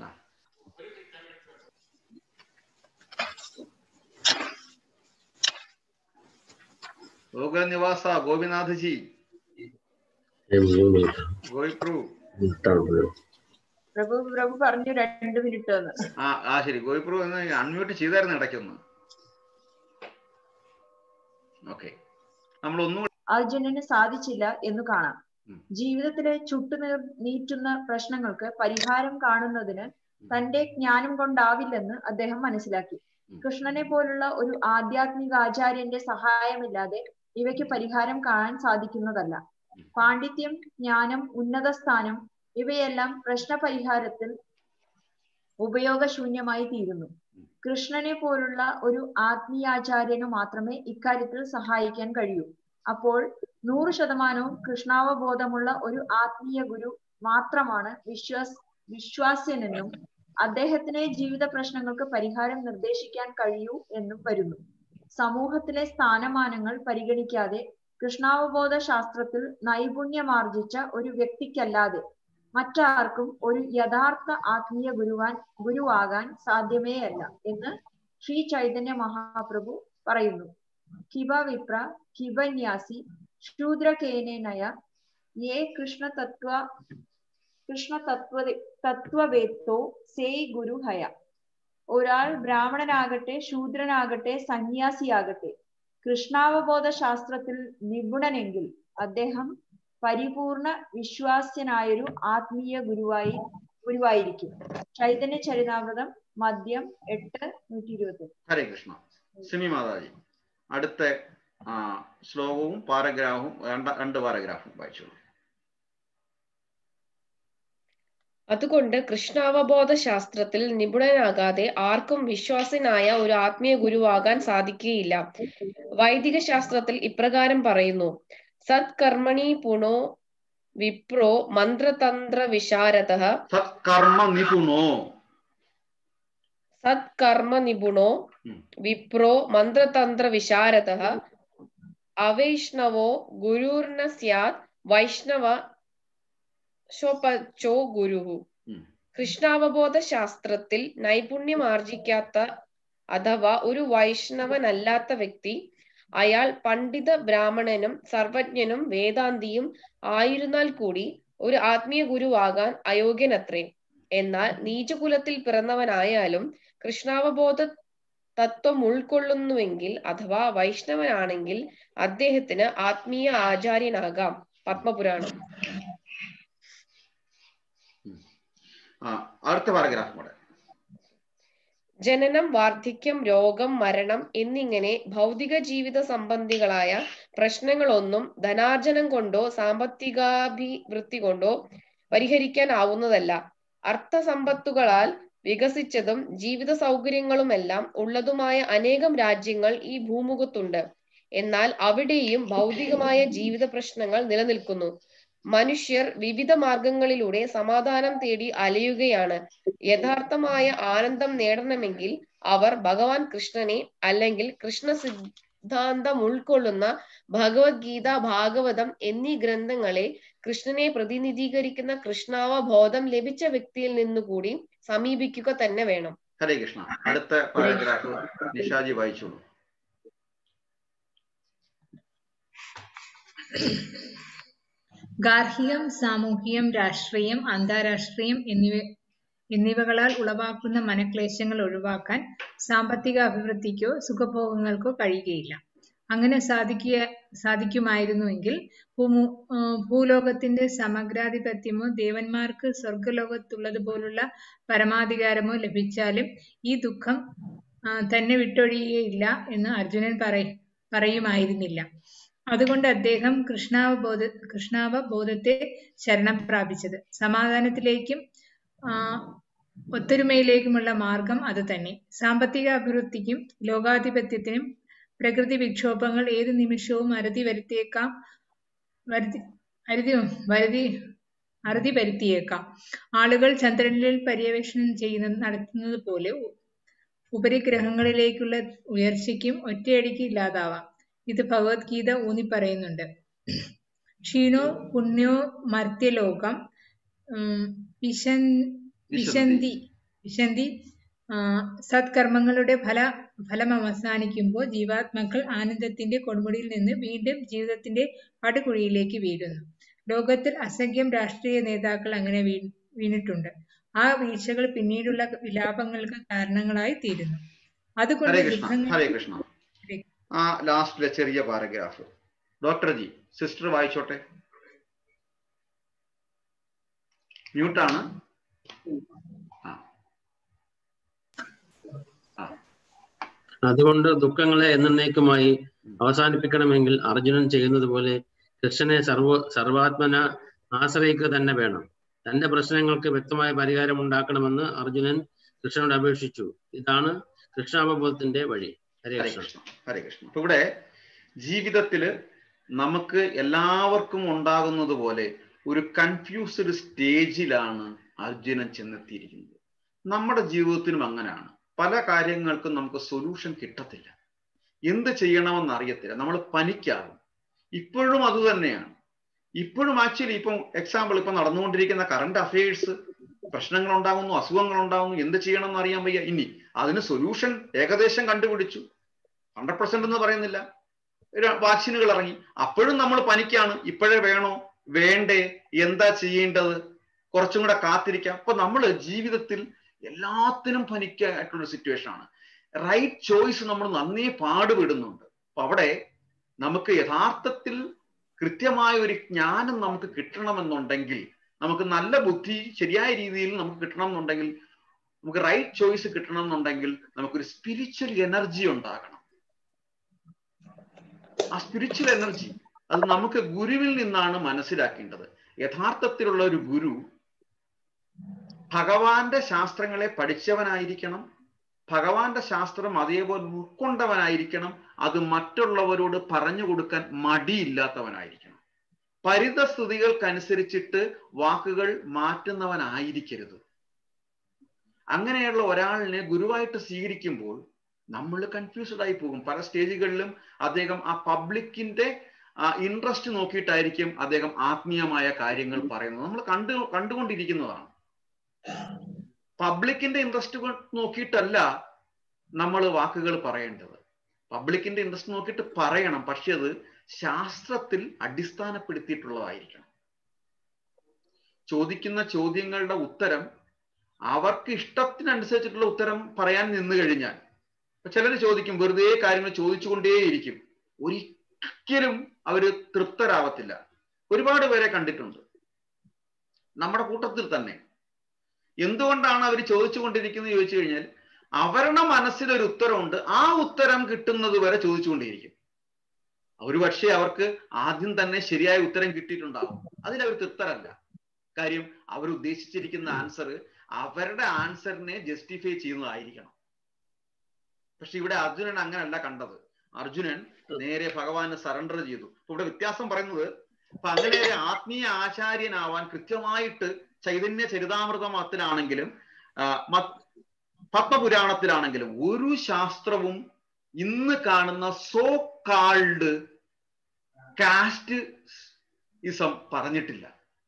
Speaker 1: ഗോകുല നിവാസ ഗോപിനാഥ് ജി
Speaker 7: ഏ, മൂന്ന് മിനിറ്റ്.
Speaker 1: ഗോപി പ്രഭു
Speaker 7: മിനിറ്റാണ് പോയത്.
Speaker 2: പ്രഭു പ്രഭു പറഞ്ഞു രണ്ട് മിനിറ്റ് എന്ന്
Speaker 1: ആ ആ ശരി ഗോപി പ്രഭു ഒന്ന് അൺമ്യൂട്ട് ചെയ്തായിരുന്നു ഇടയ്ക്കൊന്ന് ഓക്കെ നമ്മൾ ഒന്നും
Speaker 2: അർജുനന് സാധിച്ചില്ല എന്ന് കാണാം
Speaker 1: ഉം.
Speaker 2: ജീവിതത്തിലെ ചുട്ടുനീർ നീറ്റുന്ന പ്രശ്നങ്ങൾക്ക് പരിഹാരം കാണുന്നതിന് തന്റെ ജ്ഞാനം കൊണ്ടാവില്ലെന്ന് അദ്ദേഹം മനസ്സിലാക്കി
Speaker 1: ഉം.
Speaker 2: കൃഷ്ണനെ പോലുള്ള ഒരു ആധ്യാത്മിക ആചാര്യന്റെ സഹായമില്ലാതെ ഇവയ്ക്ക് പരിഹാരം കാണാൻ സാധിക്കുന്നതല്ല പാണ്ഡിത്യം ജ്ഞാനം ഉന്നത സ്ഥാനം ഇവയെല്ലാം പ്രശ്ന പരിഹാരത്തിൽ ഉപയോഗശൂന്യമായി തീരുന്നു കൃഷ്ണനെ പോലുള്ള ഒരു ആത്മീയാചാര്യനു മാത്രമേ ഇക്കാര്യത്തിൽ സഹായിക്കാൻ കഴിയൂ അപ്പോൾ നൂറ് ശതമാനവും കൃഷ്ണാവബോധമുള്ള ഒരു ആത്മീയ ഗുരു മാത്രമാണ് വിശ്വാസ് വിശ്വാസ്യനെന്നും അദ്ദേഹത്തിനെ ജീവിത പ്രശ്നങ്ങൾക്ക് പരിഹാരം നിർദ്ദേശിക്കാൻ കഴിയൂ എന്നും വരുന്നു സമൂഹത്തിലെ സ്ഥാനമാനങ്ങൾ പരിഗണിക്കാതെ കൃഷ്ണാവബോധ ശാസ്ത്രത്തിൽ നൈപുണ്യമാർജിച്ച ഒരു വ്യക്തിക്കല്ലാതെ മറ്റാർക്കും ഒരു യഥാർത്ഥ ആത്മീയ ഗുരുവാൻ ഗുരുവാകാൻ സാധ്യമേയല്ല എന്ന് ശ്രീ ചൈതന്യ മഹാപ്രഭു പറയുന്നു കിബ വിപ്ര കിബന്യാസി ശൂദ്രകേനയ യേ കൃഷ്ണ തത്വ കൃഷ്ണ തത്വ തത്വവേത്തോ സേയ് ഗുരു ഹയ ഒരാൾ ബ്രാഹ്മണനാകട്ടെ ശൂദ്രനാകട്ടെ സന്യാസിയാകട്ടെ കൃഷ്ണാവബോധ ശാസ്ത്രത്തിൽ നിപുണനെങ്കിൽ അദ്ദേഹം പരിപൂർണ വിശ്വാസ്യനായൊരു ആത്മീയ ഗുരുവായി ഗുരുവായിരിക്കും ചൈതന്യ ചരിതാമൃതം മദ്യം എട്ട് നൂറ്റി ഇരുപത്തി
Speaker 1: ഹരേ കൃഷ്ണ സിമി മാതാജി അടുത്ത ആ ശ്ലോകവും പാരഗ്രാഫും രണ്ട് രണ്ട് പാരഗ്രാഫും വായിച്ചോളൂ
Speaker 4: അതുകൊണ്ട് കൃഷ്ണാവബോധ ശാസ്ത്രത്തിൽ നിപുണനാകാതെ ആർക്കും വിശ്വാസനായ ഒരു ആത്മീയ ഗുരുവാകാൻ സാധിക്കുകയില്ല വൈദിക ശാസ്ത്രത്തിൽ ഇപ്രകാരം പറയുന്നു സത്കർമ്മണി പുണോ വിപ്രോ മന്ത്രതന്ത്ര വിശാരദ
Speaker 1: സത്കർമ്മ നിപുണോ
Speaker 4: സത്കർമ്മ നിപുണോ
Speaker 1: ഉം.
Speaker 4: വിപ്രോ മന്ത്രതന്ത്ര വിശാരദ അവൈഷ്ണവോ ഗുരുർന സ്യാത് വൈഷ്ണവ ശോപച്ചോ ഗുരുഹു
Speaker 1: ഉം.
Speaker 4: കൃഷ്ണാവബോധ ശാസ്ത്രത്തിൽ നൈപുണ്യം ആർജിക്കാത്ത അഥവാ ഒരു വൈഷ്ണവനല്ലാത്ത വ്യക്തി അയാൾ പണ്ഡിത ബ്രാഹ്മണനും സർവജ്ഞനും വേദാന്തിയും ആയിരുന്നാൽ കൂടി ഒരു ആത്മീയ ഗുരുവാകാൻ അയോഗ്യനത്രേ എന്നാൽ നീചകുലത്തിൽ പിറന്നവനായാലും കൃഷ്ണാവബോധ തത്വം ഉൾക്കൊള്ളുന്നുവെങ്കിൽ അഥവാ വൈഷ്ണവനാണെങ്കിൽ അദ്ദേഹത്തിന് ആത്മീയ ആചാര്യനാകാം പത്മപുരാണം
Speaker 1: ആ അടുത്ത പാരഗ്രാഫ് കൂടെ
Speaker 4: ജനനം വാർദ്ധക്യം രോഗം മരണം എന്നിങ്ങനെ ഭൗതിക ജീവിത സംബന്ധികളായ പ്രശ്നങ്ങളൊന്നും ധനാർജനം കൊണ്ടോ സാമ്പത്തികാഭിവൃദ്ധി കൊണ്ടോ പരിഹരിക്കാനാവുന്നതല്ല അർത്ഥസമ്പത്തുകളാൽ വികസിച്ചതും ജീവിത സൗകര്യങ്ങളുമെല്ലാം ഉള്ളതുമായ അനേകം രാജ്യങ്ങൾ ഈ ഭൂമുഖത്തുണ്ട് എന്നാൽ അവിടെയും ഭൗതികമായ ജീവിത പ്രശ്നങ്ങൾ നിലനിൽക്കുന്നു മനുഷ്യർ വിവിധ മാർഗങ്ങളിലൂടെ സമാധാനം തേടി അലയുകയാണ് യഥാർത്ഥമായ ആനന്ദം നേടണമെങ്കിൽ അവർ ഭഗവാൻ കൃഷ്ണനെ അല്ലെങ്കിൽ കൃഷ്ണ സിദ്ധാന്തം ഉൾക്കൊള്ളുന്ന ഭഗവത്ഗീത ഭാഗവതം എന്നീ ഗ്രന്ഥങ്ങളെ കൃഷ്ണനെ പ്രതിനിധീകരിക്കുന്ന കൃഷ്ണാവബോധം ലഭിച്ച വ്യക്തിയിൽ നിന്നുകൂടി സമീപിക്കുക തന്നെ വേണം
Speaker 1: ഹരേ കൃഷ്ണ അടുത്ത പാരഗ്രാഫ് നിഷാജി വായിച്ചോളൂ
Speaker 6: ഗാർഹികം സാമൂഹികം രാഷ്ട്രീയം അന്താരാഷ്ട്രീയം എന്നിവ എന്നിവകളാൽ ഉളവാക്കുന്ന മനക്ലേശങ്ങൾ ഒഴിവാക്കാൻ സാമ്പത്തിക അഭിവൃദ്ധിക്കോ സുഖഭോഗങ്ങൾക്കോ കഴിയുകയില്ല അങ്ങനെ സാധിക്കുക സാധിക്കുമായിരുന്നുവെങ്കിൽ ഭൂമു ആ, ഭൂലോകത്തിന്റെ സമഗ്രാധിപത്യമോ ദേവന്മാർക്ക് സ്വർഗലോകത്തുള്ളതുപോലുള്ള പരമാധികാരമോ ലഭിച്ചാലും ഈ ദുഃഖം ആ, തന്നെ വിട്ടൊഴിയുകയില്ല എന്ന് അർജുനൻ പറയ പറയുമായിരുന്നില്ല അതുകൊണ്ട് അദ്ദേഹം കൃഷ്ണാവബോധ കൃഷ്ണാവബോധത്തെ ശരണം പ്രാപിച്ചത് സമാധാനത്തിലേക്കും ആ, ഒത്തൊരുമയിലേക്കുമുള്ള മാർഗം അത് തന്നെ സാമ്പത്തിക അഭിവൃദ്ധിക്കും ലോകാധിപത്യത്തിനും പ്രകൃതി വിക്ഷോഭങ്ങൾ ഏത് നിമിഷവും അറുതി വരുത്തിയേക്കാം വരുത്തി അരുതി വരുതി അറുതി വരുത്തിയേക്കാം ആളുകൾ ചന്ദ്രനിൽ പര്യവേഷണം ചെയ്യുന്ന നടത്തുന്നത് പോലെ ഉ- ഉപരിഗ്രഹങ്ങളിലേക്കുള്ള ഉയർച്ചയ്ക്കും ഒറ്റയടിക്ക് ഇല്ലാതാവാം ഇത് ഭഗവത്ഗീത ഊന്നി പറയുന്നുണ്ട് ക്ഷീണോ പുണ്യോ മർത്യലോകം ഉം, വിശൻ വിശന്തി വിശന്തി ആ, സത്കർമ്മങ്ങളുടെ ഫല ഫലം അവസാനിക്കുമ്പോൾ ജീവാത്മാക്കൾ ആനന്ദത്തിന്റെ കൊടുമുടിയിൽ നിന്ന് വീണ്ടും ജീവിതത്തിന്റെ പടുകുഴിയിലേക്ക് വീഴുന്നു ലോകത്തിൽ അസംഖ്യം രാഷ്ട്രീയ നേതാക്കൾ അങ്ങനെ വീ വീണിട്ടുണ്ട് ആ വീഴ്ചകൾ പിന്നീടുള്ള വിലാപങ്ങൾക്ക് കാരണങ്ങളായി തീരുന്നു അതുകൊണ്ട്
Speaker 1: ഹരേ കൃഷ്ണ
Speaker 6: ദുഃഖങ്ങൾ
Speaker 1: ഹരേ കൃഷ്ണ ആ ലാസ്റ്റിലെ ചെറിയ പാരഗ്രാഫ് ഡോക്ടർ ജി സിസ്റ്റർ വായിച്ചോട്ടെ മ്യൂട്ടാണ് ആ ആ
Speaker 7: അതുകൊണ്ട് ദുഃഖങ്ങളെ എന്നേക്കുമായി അവസാനിപ്പിക്കണമെങ്കിൽ അർജുനൻ ചെയ്യുന്നത് പോലെ കൃഷ്ണനെ സർവ സർവാത്മന ആശ്രയിക്കുക തന്നെ വേണം തന്റെ പ്രശ്നങ്ങൾക്ക് വ്യക്തമായ പരിഹാരം ഉണ്ടാക്കണമെന്ന് അർജുനൻ കൃഷ്ണനോട് അപേക്ഷിച്ചു ഇതാണ് കൃഷ്ണാവബോധത്തിന്റെ വഴി ഹരേ
Speaker 1: ഹരേ
Speaker 7: കൃഷ്ണ
Speaker 1: കൃഷ്ണ ഹരേ കൃഷ്ണ അപ്പൊ ഇവിടെ ജീവിതത്തില് നമുക്ക് എല്ലാവർക്കും ഉണ്ടാകുന്നത് പോലെ ഒരു കൺഫ്യൂസ്ഡ് സ്റ്റേജിലാണ് അർജുനൻ ചെന്നെത്തിയിരിക്കുന്നത് നമ്മുടെ ജീവിതത്തിനും അങ്ങനെയാണ് പല കാര്യങ്ങൾക്കും നമുക്ക് സൊല്യൂഷൻ കിട്ടത്തില്ല എന്ത് ചെയ്യണമെന്ന് അറിയത്തില്ല നമ്മൾ പനിക്കാവും ഇപ്പോഴും അത് തന്നെയാണ് ഇപ്പോഴും ആക്ച്വലി ഇപ്പം എക്സാമ്പിൾ ഇപ്പൊ നടന്നുകൊണ്ടിരിക്കുന്ന കറണ്ട് അഫയേഴ്സ് പ്രശ്നങ്ങൾ ഉണ്ടാകുന്നു അസുഖങ്ങൾ ഉണ്ടാകുന്നു എന്ത് ചെയ്യണം എന്ന് അറിയാൻ വയ്യ ഇനി അതിന് സൊല്യൂഷൻ ഏകദേശം കണ്ടുപിടിച്ചു ഹൺഡ്രഡ് പെർസെന്റ് എന്ന് പറയുന്നില്ല ഒരു വാക്സിനുകൾ ഇറങ്ങി അപ്പോഴും നമ്മൾ പനിക്കാണ് ഇപ്പോഴേ വേണോ വേണ്ടേ എന്താ ചെയ്യേണ്ടത് കുറച്ചും കൂടെ കാത്തിരിക്കാം അപ്പൊ നമ്മൾ ജീവിതത്തിൽ എല്ലാത്തിനും പനിക്കായിട്ടുള്ള സിറ്റുവേഷൻ ആണ് റൈറ്റ് ചോയ്സ് നമ്മൾ നന്നേ പാടുപെടുന്നുണ്ട് അപ്പൊ അവിടെ നമുക്ക് യഥാർത്ഥത്തിൽ കൃത്യമായ ഒരു ജ്ഞാനം നമുക്ക് കിട്ടണമെന്നുണ്ടെങ്കിൽ നമുക്ക് നല്ല ബുദ്ധി ശരിയായ രീതിയിൽ നമുക്ക് കിട്ടണം എന്നുണ്ടെങ്കിൽ നമുക്ക് റൈറ്റ് ചോയ്സ് കിട്ടണം എന്നുണ്ടെങ്കിൽ നമുക്കൊരു സ്പിരിച്വൽ എനർജി ഉണ്ടാകണം ആ സ്പിരിച്വൽ എനർജി അത് നമുക്ക് ഗുരുവിൽ നിന്നാണ് മനസ്സിലാക്കേണ്ടത് യഥാർത്ഥത്തിലുള്ള ഒരു ഗുരു ഭഗവാന്റെ ശാസ്ത്രങ്ങളെ പഠിച്ചവനായിരിക്കണം ഭഗവാന്റെ ശാസ്ത്രം അതേപോലെ ഉൾക്കൊണ്ടവനായിരിക്കണം അത് മറ്റുള്ളവരോട് പറഞ്ഞു കൊടുക്കാൻ മടിയില്ലാത്തവനായിരിക്കണം പരിതസ്ഥിതികൾക്കനുസരിച്ചിട്ട് വാക്കുകൾ മാറ്റുന്നവനായിരിക്കരുത് അങ്ങനെയുള്ള ഒരാളിനെ ഗുരുവായിട്ട് സ്വീകരിക്കുമ്പോൾ നമ്മൾ കൺഫ്യൂസ്ഡ് ആയി പോകും പല സ്റ്റേജുകളിലും അദ്ദേഹം ആ പബ്ലിക്കിന്റെ ഇൻട്രസ്റ്റ് നോക്കിയിട്ടായിരിക്കും അദ്ദേഹം ആത്മീയമായ കാര്യങ്ങൾ പറയുന്നത് നമ്മൾ കണ്ടു കണ്ടുകൊണ്ടിരിക്കുന്നതാണ് പബ്ലിക്കിന്റെ ഇൻട്രസ്റ്റ് നോക്കിയിട്ടല്ല നമ്മൾ വാക്കുകൾ പറയേണ്ടത് പബ്ലിക്കിന്റെ ഇൻട്രസ്റ്റ് നോക്കിയിട്ട് പറയണം പക്ഷെ അത് ശാസ്ത്രത്തിൽ അടിസ്ഥാനപ്പെടുത്തിയിട്ടുള്ളതായിരിക്കണം ചോദിക്കുന്ന ചോദ്യങ്ങളുടെ ഉത്തരം അവർക്ക് ഇഷ്ടത്തിനനുസരിച്ചിട്ടുള്ള ഉത്തരം പറയാൻ നിന്ന് കഴിഞ്ഞാൽ ചിലർ ചോദിക്കും വെറുതെ കാര്യങ്ങൾ ചോദിച്ചുകൊണ്ടേയിരിക്കും ഒരിക്കലും അവര് തൃപ്തരാവത്തില്ല ഒരുപാട് പേരെ കണ്ടിട്ടുണ്ട് നമ്മുടെ കൂട്ടത്തിൽ തന്നെ എന്തുകൊണ്ടാണ് അവർ ചോദിച്ചുകൊണ്ടിരിക്കുന്നത് ചോദിച്ചു കഴിഞ്ഞാൽ അവരുടെ മനസ്സിലൊരു ഉത്തരമുണ്ട് ആ ഉത്തരം കിട്ടുന്നത് വരെ ചോദിച്ചുകൊണ്ടേയിരിക്കും ഒരു പക്ഷേ അവർക്ക് ആദ്യം തന്നെ ശരിയായ ഉത്തരം കിട്ടിയിട്ടുണ്ടാവും അതിൽ അവർ തൃപ്തരല്ല കാര്യം അവർ ഉദ്ദേശിച്ചിരിക്കുന്ന ആൻസർ അവരുടെ ആൻസറിനെ ജസ്റ്റിഫൈ ചെയ്യുന്നതായിരിക്കണം പക്ഷെ ഇവിടെ അർജുനൻ അങ്ങനല്ല കണ്ടത് അർജുനൻ നേരെ ഭഗവാന് സറണ്ടർ ചെയ്തു ഇവിടെ വ്യത്യാസം പറയുന്നത് അപ്പൊ അങ്ങനെ ഒരു ആത്മീയ ആചാര്യനാവാൻ കൃത്യമായിട്ട് ചൈതന്യ ചരിതാമൃതമത്തിലാണെങ്കിലും പത്മപുരാണത്തിലാണെങ്കിലും ഒരു ശാസ്ത്രവും ഇന്ന് കാണുന്ന സോ കാൾഡ് കാസ്റ്റ് ഇസം പറഞ്ഞിട്ടില്ല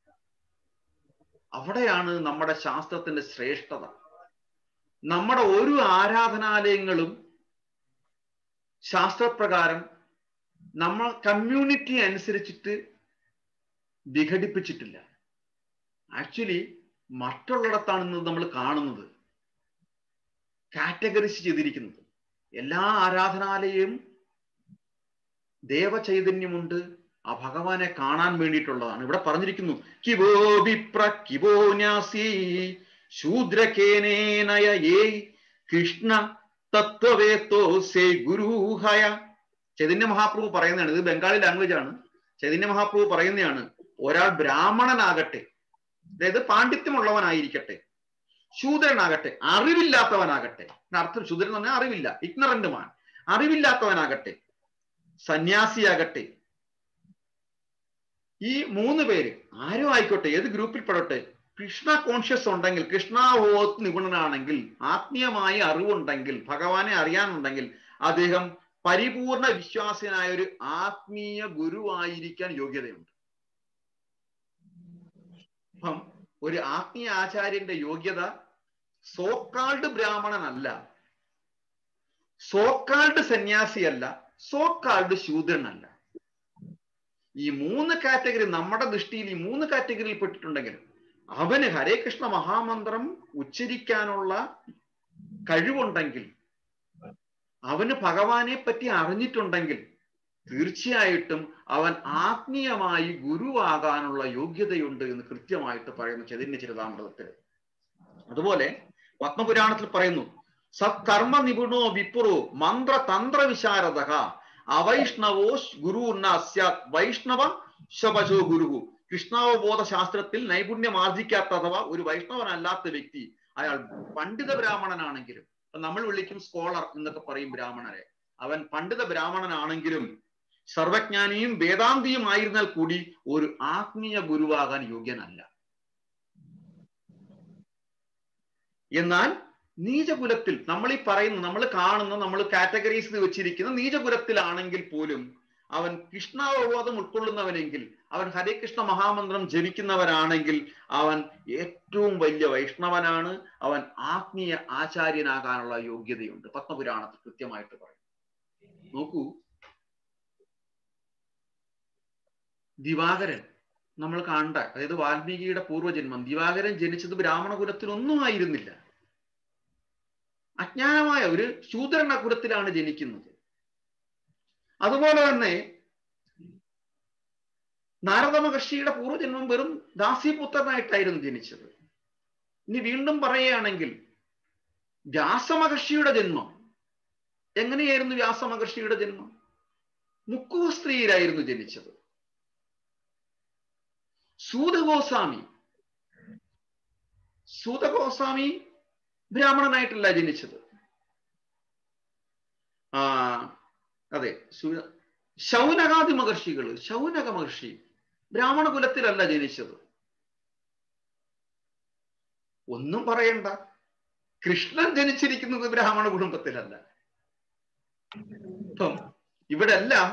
Speaker 1: അവിടെയാണ് നമ്മുടെ ശാസ്ത്രത്തിന്റെ ശ്രേഷ്ഠത നമ്മുടെ ഒരു ആരാധനാലയങ്ങളും ശാസ്ത്രപ്രകാരം നമ്മൾ കമ്മ്യൂണിറ്റി അനുസരിച്ചിട്ട് വിഘടിപ്പിച്ചിട്ടില്ല ആക്ച്വലി മറ്റുള്ളിടത്താണ് ഇന്ന് നമ്മൾ കാണുന്നത് കാറ്റഗറൈസ് ചെയ്തിരിക്കുന്നത് എല്ലാ ആരാധനാലയവും ദേവചൈതന്യമുണ്ട് ആ ഭഗവാനെ കാണാൻ വേണ്ടിയിട്ടുള്ളതാണ് ഇവിടെ പറഞ്ഞിരിക്കുന്നു കിവോ വിപ്ര കിവോ ന്യാസി ശൂദ്രകേനേനയ ഏ കൃഷ്ണ തത്വവേത്തോ സേ ഗുരുഹയ ചൈതന്യ മഹാപ്രഭു പറയുന്നതാണ് ഇത് ബംഗാളി ലാംഗ്വേജ് ആണ് ചൈതന്യ മഹാപ്രഭു പറയുന്നതാണ് ഒരാൾ ബ്രാഹ്മണനാകട്ടെ അതായത് പാണ്ഡിത്യമുള്ളവനായിരിക്കട്ടെ ശൂദ്രനാകട്ടെ അറിവില്ലാത്തവനാകട്ടെ അർത്ഥം ശൂദ്രൻ എന്ന് പറഞ്ഞാൽ അറിവില്ല ഇഗ്നറന്റ് മാൻ അറിവില്ലാത്തവനാകട്ടെ സന്യാസിയാകട്ടെ ഈ മൂന്ന് പേര് ആരും ആയിക്കോട്ടെ ഏത് ഗ്രൂപ്പിൽ പെടട്ടെ കൃഷ്ണ കോൺഷ്യസ് ഉണ്ടെങ്കിൽ കൃഷ്ണാവോത്ത് നിപുണനാണെങ്കിൽ ആത്മീയമായ അറിവുണ്ടെങ്കിൽ ഭഗവാനെ അറിയാനുണ്ടെങ്കിൽ അദ്ദേഹം പരിപൂർണ വിശ്വാസിനായ ഒരു ആത്മീയ ഗുരുവായിരിക്കാൻ യോഗ്യതയുണ്ട് അപ്പം ഒരു ആത്മീയ ആചാര്യന്റെ യോഗ്യത സോക്കാൾഡ് ബ്രാഹ്മണനല്ല സോക്കാൾഡ് സന്യാസിയല്ല സോക്കാൾഡ് ശൂദ്രനല്ല ഈ മൂന്ന് കാറ്റഗറി നമ്മുടെ ദൃഷ്ടിയിൽ ഈ മൂന്ന് കാറ്റഗറിയിൽ പെട്ടിട്ടുണ്ടെങ്കിൽ അവന് ഹരേ കൃഷ്ണ മഹാമന്ത്രം ഉച്ചരിക്കാനുള്ള കഴിവുണ്ടെങ്കിൽ അവന് ഭഗവാനെ പറ്റി അറിഞ്ഞിട്ടുണ്ടെങ്കിൽ തീർച്ചയായിട്ടും അവൻ ആത്മീയമായി ഗുരുവാകാനുള്ള യോഗ്യതയുണ്ട് എന്ന് കൃത്യമായിട്ട് പറയുന്നു ചൈതന്യ ചരിതാമൃതത്തിൽ അതുപോലെ പത്മപുരാണത്തിൽ പറയുന്നു സത്കർമ്മ നിപുണോ വിപ്രോ മന്ത്ര തന്ത്ര വിശാരദ അവൈഷ്ണവോ ഗുരു സ്യാത് വൈഷ്ണവ ശപശോ ഗുരു കൃഷ്ണാവബോധ ശാസ്ത്രത്തിൽ നൈപുണ്യം ആർജിക്കാത്ത അഥവാ ഒരു വൈഷ്ണവനല്ലാത്ത വ്യക്തി അയാൾ പണ്ഡിത ബ്രാഹ്മണനാണെങ്കിലും നമ്മൾ വിളിക്കും സ്കോളർ എന്നൊക്കെ പറയും ബ്രാഹ്മണരെ അവൻ പണ്ഡിത ബ്രാഹ്മണനാണെങ്കിലും സർവജ്ഞാനിയും വേദാന്തിയും ആയിരുന്നാൽ കൂടി ഒരു ആത്മീയ ഗുരുവാകാൻ യോഗ്യനല്ല എന്നാൽ നീചകുലത്തിൽ നമ്മൾ ഈ പറയുന്ന നമ്മൾ കാണുന്ന നമ്മൾ കാറ്റഗറൈസ് ചെയ്ത് വെച്ചിരിക്കുന്ന നീചകുലത്തിലാണെങ്കിൽ പോലും അവൻ കൃഷ്ണാവബോധം ഉൾക്കൊള്ളുന്നവനെങ്കിൽ അവൻ ഹരേകൃഷ്ണ മഹാമന്ത്രം ജപിക്കുന്നവനാണെങ്കിൽ അവൻ ഏറ്റവും വലിയ വൈഷ്ണവനാണ് അവൻ ആത്മീയ ആചാര്യനാകാനുള്ള യോഗ്യതയുണ്ട് പത്മപുരാണത്തിൽ കൃത്യമായിട്ട് പറയും നോക്കൂ ദിവാകരൻ നമ്മൾ കണ്ട അതായത് വാൽമീകിയുടെ പൂർവ്വജന്മം ദിവാകരൻ ജനിച്ചത് ബ്രാഹ്മണ കുലത്തിലൊന്നും ആയിരുന്നില്ല അജ്ഞാനമായ ഒരു ശൂദ്രണ കുലത്തിലാണ് ജനിക്കുന്നത് അതുപോലെ തന്നെ നാരദ മഹർഷിയുടെ പൂർവ്വജന്മം വെറും ദാസിപുത്രനായിട്ടായിരുന്നു ജനിച്ചത് ഇനി വീണ്ടും പറയുകയാണെങ്കിൽ വ്യാസമഹർഷിയുടെ ജന്മം എങ്ങനെയായിരുന്നു വ്യാസമഹർഷിയുടെ ജന്മം മുക്കുവ സ്ത്രീയിലായിരുന്നു ജനിച്ചത് സൂതഗോസ്വാമി സൂതഗോസ്വാമി ബ്രാഹ്മണനായിട്ടല്ല ജനിച്ചത് ആ അതെ സു- ശൗനകാദി മഹർഷികള് ശൗനക മഹർഷി ബ്രാഹ്മണ കുലത്തിലല്ല ജനിച്ചത് ഒന്നും പറയണ്ട കൃഷ്ണൻ ജനിച്ചിരിക്കുന്നത് ബ്രാഹ്മണ കുടുംബത്തിലല്ല ഇപ്പം ഇവിടെ എല്ലാം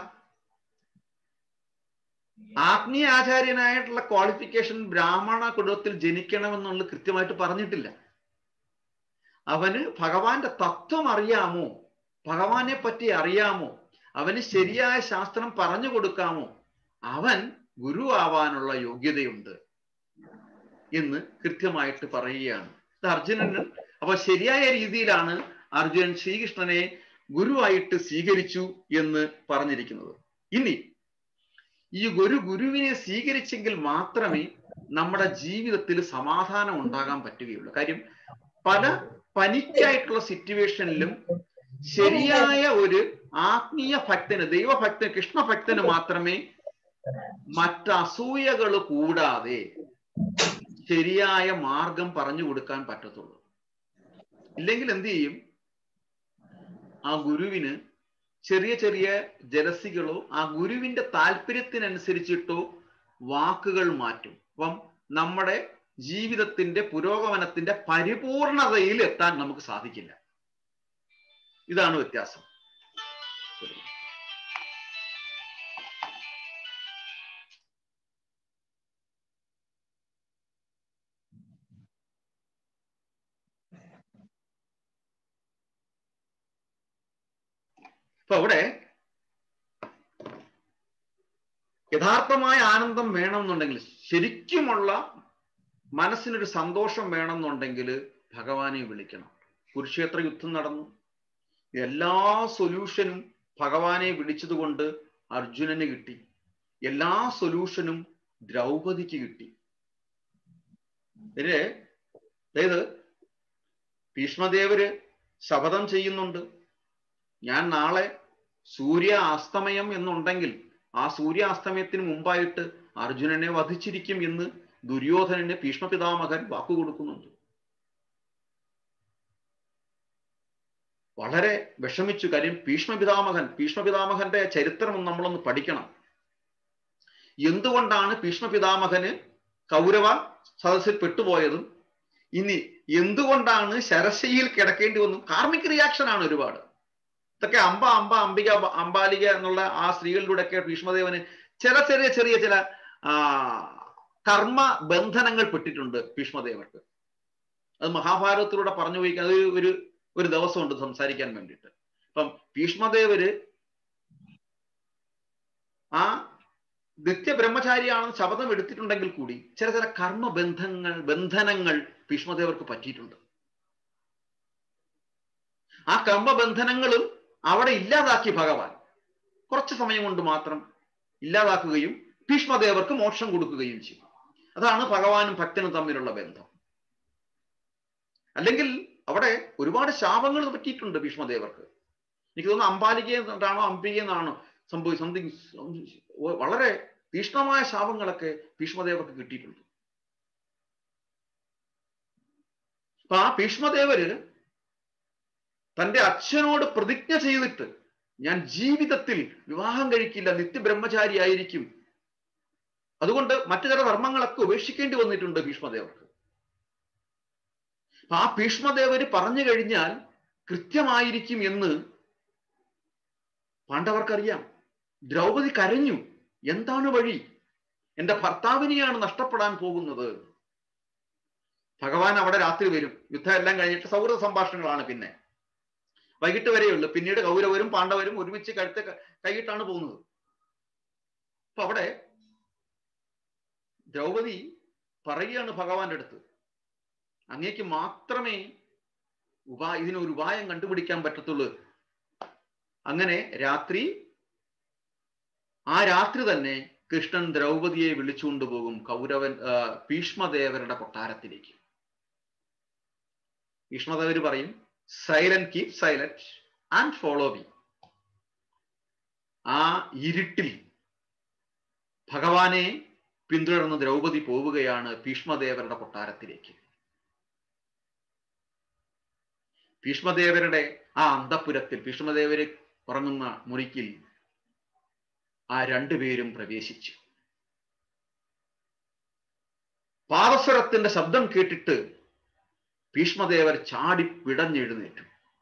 Speaker 1: ആത്മീയ ആചാര്യനായിട്ടുള്ള ക്വാളിഫിക്കേഷൻ ബ്രാഹ്മണ കുടുംബത്തിൽ ജനിക്കണമെന്നുള്ളത് കൃത്യമായിട്ട് പറഞ്ഞിട്ടില്ല അവന് ഭഗവാന്റെ തത്വം അറിയാമോ ഭഗവാനെ പറ്റി അറിയാമോ അവന് ശരിയായ ശാസ്ത്രം പറഞ്ഞു കൊടുക്കാമോ അവൻ ഗുരു ആവാനുള്ള യോഗ്യതയുണ്ട് എന്ന് കൃത്യമായിട്ട് പറയുകയാണ് ഇത് അർജുനന് അപ്പൊ ശരിയായ രീതിയിലാണ് അർജുനൻ ശ്രീകൃഷ്ണനെ ഗുരുവായിട്ട് സ്വീകരിച്ചു എന്ന് പറഞ്ഞിരിക്കുന്നത് ഇനി ഈ ഒരു ഗുരുവിനെ സ്വീകരിച്ചെങ്കിൽ മാത്രമേ നമ്മുടെ ജീവിതത്തിൽ സമാധാനം ഉണ്ടാകാൻ പറ്റുകയുള്ളൂ കാര്യം പല പനിക്കായിട്ടുള്ള സിറ്റുവേഷനിലും ശരിയായ ഒരു ആത്മീയ ഭക്തന് ദൈവഭക്തന് കൃഷ്ണഭക്തന് മാത്രമേ മറ്റ് അസൂയകൾ കൂടാതെ ശരിയായ മാർഗം പറഞ്ഞു കൊടുക്കാൻ പറ്റത്തുള്ളൂ ഇല്ലെങ്കിൽ എന്ത് ചെയ്യും ആ ഗുരുവിന് ചെറിയ ചെറിയ ജലസികളോ ആ ഗുരുവിന്റെ താല്പര്യത്തിനനുസരിച്ചിട്ടോ വാക്കുകൾ മാറ്റും അപ്പം നമ്മുടെ ജീവിതത്തിന്റെ പുരോഗമനത്തിന്റെ പരിപൂർണതയിൽ എത്താൻ നമുക്ക് സാധിക്കില്ല ഇതാണ് വ്യത്യാസം അപ്പൊ അവിടെ യഥാർത്ഥമായ ആനന്ദം വേണമെന്നുണ്ടെങ്കിൽ ശരിക്കുമുള്ള മനസ്സിനൊരു സന്തോഷം വേണമെന്നുണ്ടെങ്കിൽ ഭഗവാനെ വിളിക്കണം കുരുക്ഷേത്ര യുദ്ധം നടന്നു എല്ലാ സൊല്യൂഷനും ഭഗവാനെ വിളിച്ചതുകൊണ്ട് അർജുനന് കിട്ടി എല്ലാ സൊല്യൂഷനും ദ്രൗപദിക്ക് കിട്ടി ഇതില് അതായത് ഭീഷ്മദേവര് ശപഥം ചെയ്യുന്നുണ്ട് ഞാൻ നാളെ സൂര്യ അസ്തമയം എന്നുണ്ടെങ്കിൽ ആ സൂര്യാസ്തമയത്തിന് മുമ്പായിട്ട് അർജുനനെ വധിച്ചിരിക്കും എന്ന് ദുര്യോധനന് ഭീഷ്മപിതാമകൻ വാക്കുകൊടുക്കുന്നുണ്ട് വളരെ വിഷമിച്ചു കാര്യം ഭീഷ്മപിതാമകൻ ഭീഷ്മപിതാമകന്റെ ചരിത്രം നമ്മളൊന്ന് പഠിക്കണം എന്തുകൊണ്ടാണ് ഭീഷ്മപിതാമകന് കൗരവ സദസ്സിൽ പെട്ടുപോയതും ഇനി എന്തുകൊണ്ടാണ് ശരശയിൽ കിടക്കേണ്ടി വന്നു കാർമിക് റിയാക്ഷൻ ആണ് ഒരുപാട് ഇതൊക്കെ അമ്പ അമ്പ അംബിക അംബാലിക എന്നുള്ള ആ സ്ത്രീകളിലൂടെയൊക്കെ ഭീഷ്മദേവന് ചില ചെറിയ ചെറിയ ചില ആ കർമ്മ ബന്ധനങ്ങൾ പെട്ടിട്ടുണ്ട് ഭീഷ്മദേവർക്ക് അത് മഹാഭാരതത്തിലൂടെ പറഞ്ഞു പോയി അത് ഒരു ഒരു ദിവസമുണ്ട് സംസാരിക്കാൻ വേണ്ടിയിട്ട് അപ്പം ഭീഷ്മദേവര് ആ നിത്യ ബ്രഹ്മചാരിയാണെന്ന് ശപഥം എടുത്തിട്ടുണ്ടെങ്കിൽ കൂടി ചില ചില കർമ്മ ബന്ധങ്ങൾ ബന്ധനങ്ങൾ ഭീഷ്മദേവർക്ക് പറ്റിയിട്ടുണ്ട് ആ കർമ്മബന്ധനങ്ങളും അവിടെ ഇല്ലാതാക്കി ഭഗവാൻ കുറച്ച് സമയം കൊണ്ട് മാത്രം ഇല്ലാതാക്കുകയും ഭീഷ്മദേവർക്ക് മോക്ഷം കൊടുക്കുകയും ചെയ്യും അതാണ് ഭഗവാനും ഭക്തനും തമ്മിലുള്ള ബന്ധം അല്ലെങ്കിൽ അവിടെ ഒരുപാട് ശാപങ്ങൾ പറ്റിയിട്ടുണ്ട് ഭീഷ്മദേവർക്ക് എനിക്ക് തോന്നുന്നു അംബാലിക എന്നാണോ അംബിക എന്നാണോ സംഭവി സംതിങ് വളരെ തീക്ഷ്ണമായ ശാപങ്ങളൊക്കെ ഭീഷ്മദേവർക്ക് കിട്ടിയിട്ടുണ്ട് അപ്പൊ ആ ഭീഷ്മദേവര് തന്റെ അച്ഛനോട് പ്രതിജ്ഞ ചെയ്തിട്ട് ഞാൻ ജീവിതത്തിൽ വിവാഹം കഴിക്കില്ല നിത്യബ്രഹ്മചാരി ആയിരിക്കും അതുകൊണ്ട് മറ്റു ചില ധർമ്മങ്ങളൊക്കെ ഉപേക്ഷിക്കേണ്ടി വന്നിട്ടുണ്ട് ഭീഷ്മദേവർക്ക് ആ ഭീഷ്മദേവര് പറഞ്ഞു കഴിഞ്ഞാൽ കൃത്യമായിരിക്കും എന്ന് പാണ്ഡവർക്കറിയാം ദ്രൗപദി കരഞ്ഞു എന്താണ് വഴി എന്റെ ഭർത്താവിനെയാണ് നഷ്ടപ്പെടാൻ പോകുന്നത് ഭഗവാൻ അവിടെ രാത്രി വരും യുദ്ധം എല്ലാം കഴിഞ്ഞിട്ട് സൗഹൃദ സംഭാഷണങ്ങളാണ് പിന്നെ വൈകിട്ട് വരെയുള്ളൂ പിന്നീട് കൗരവരും പാണ്ഡവരും ഒരുമിച്ച് കഴുത്ത് കൈയിട്ടാണ് പോകുന്നത് അപ്പൊ അവിടെ ദ്രൗപദി പറയുകയാണ് ഭഗവാന്റെ അടുത്ത് അങ്ങേക്ക് മാത്രമേ ഉപാ ഇതിനൊരു ഉപായം കണ്ടുപിടിക്കാൻ പറ്റത്തുള്ളൂ അങ്ങനെ രാത്രി ആ രാത്രി തന്നെ കൃഷ്ണൻ ദ്രൗപദിയെ വിളിച്ചുകൊണ്ടുപോകും കൗരവൻ ഭീഷ്മദേവരുടെ കൊട്ടാരത്തിലേക്ക് ഭീഷ്മദേവര് പറയും silent keep silent and follow me ആ ഇരുട്ടിൽ ഭഗവാനെ പിന്തുടർന്ന് ദ്രൗപദി പോവുകയാണ് ഭീഷ്മദേവരുടെ കൊട്ടാരത്തിലേക്ക് ഭീഷ്മദേവരുടെ ആ അന്തപുരത്തിൽ ഭീഷ്മദേവര് ഉറങ്ങുന്ന മുറിക്കിൽ ആ രണ്ടുപേരും പ്രവേശിച്ചു പാദസ്വരത്തിന്റെ ശബ്ദം കേട്ടിട്ട് ഭീഷ്മദേവർ ചാടി പിടഞ്ഞെഴുന്നേറ്റു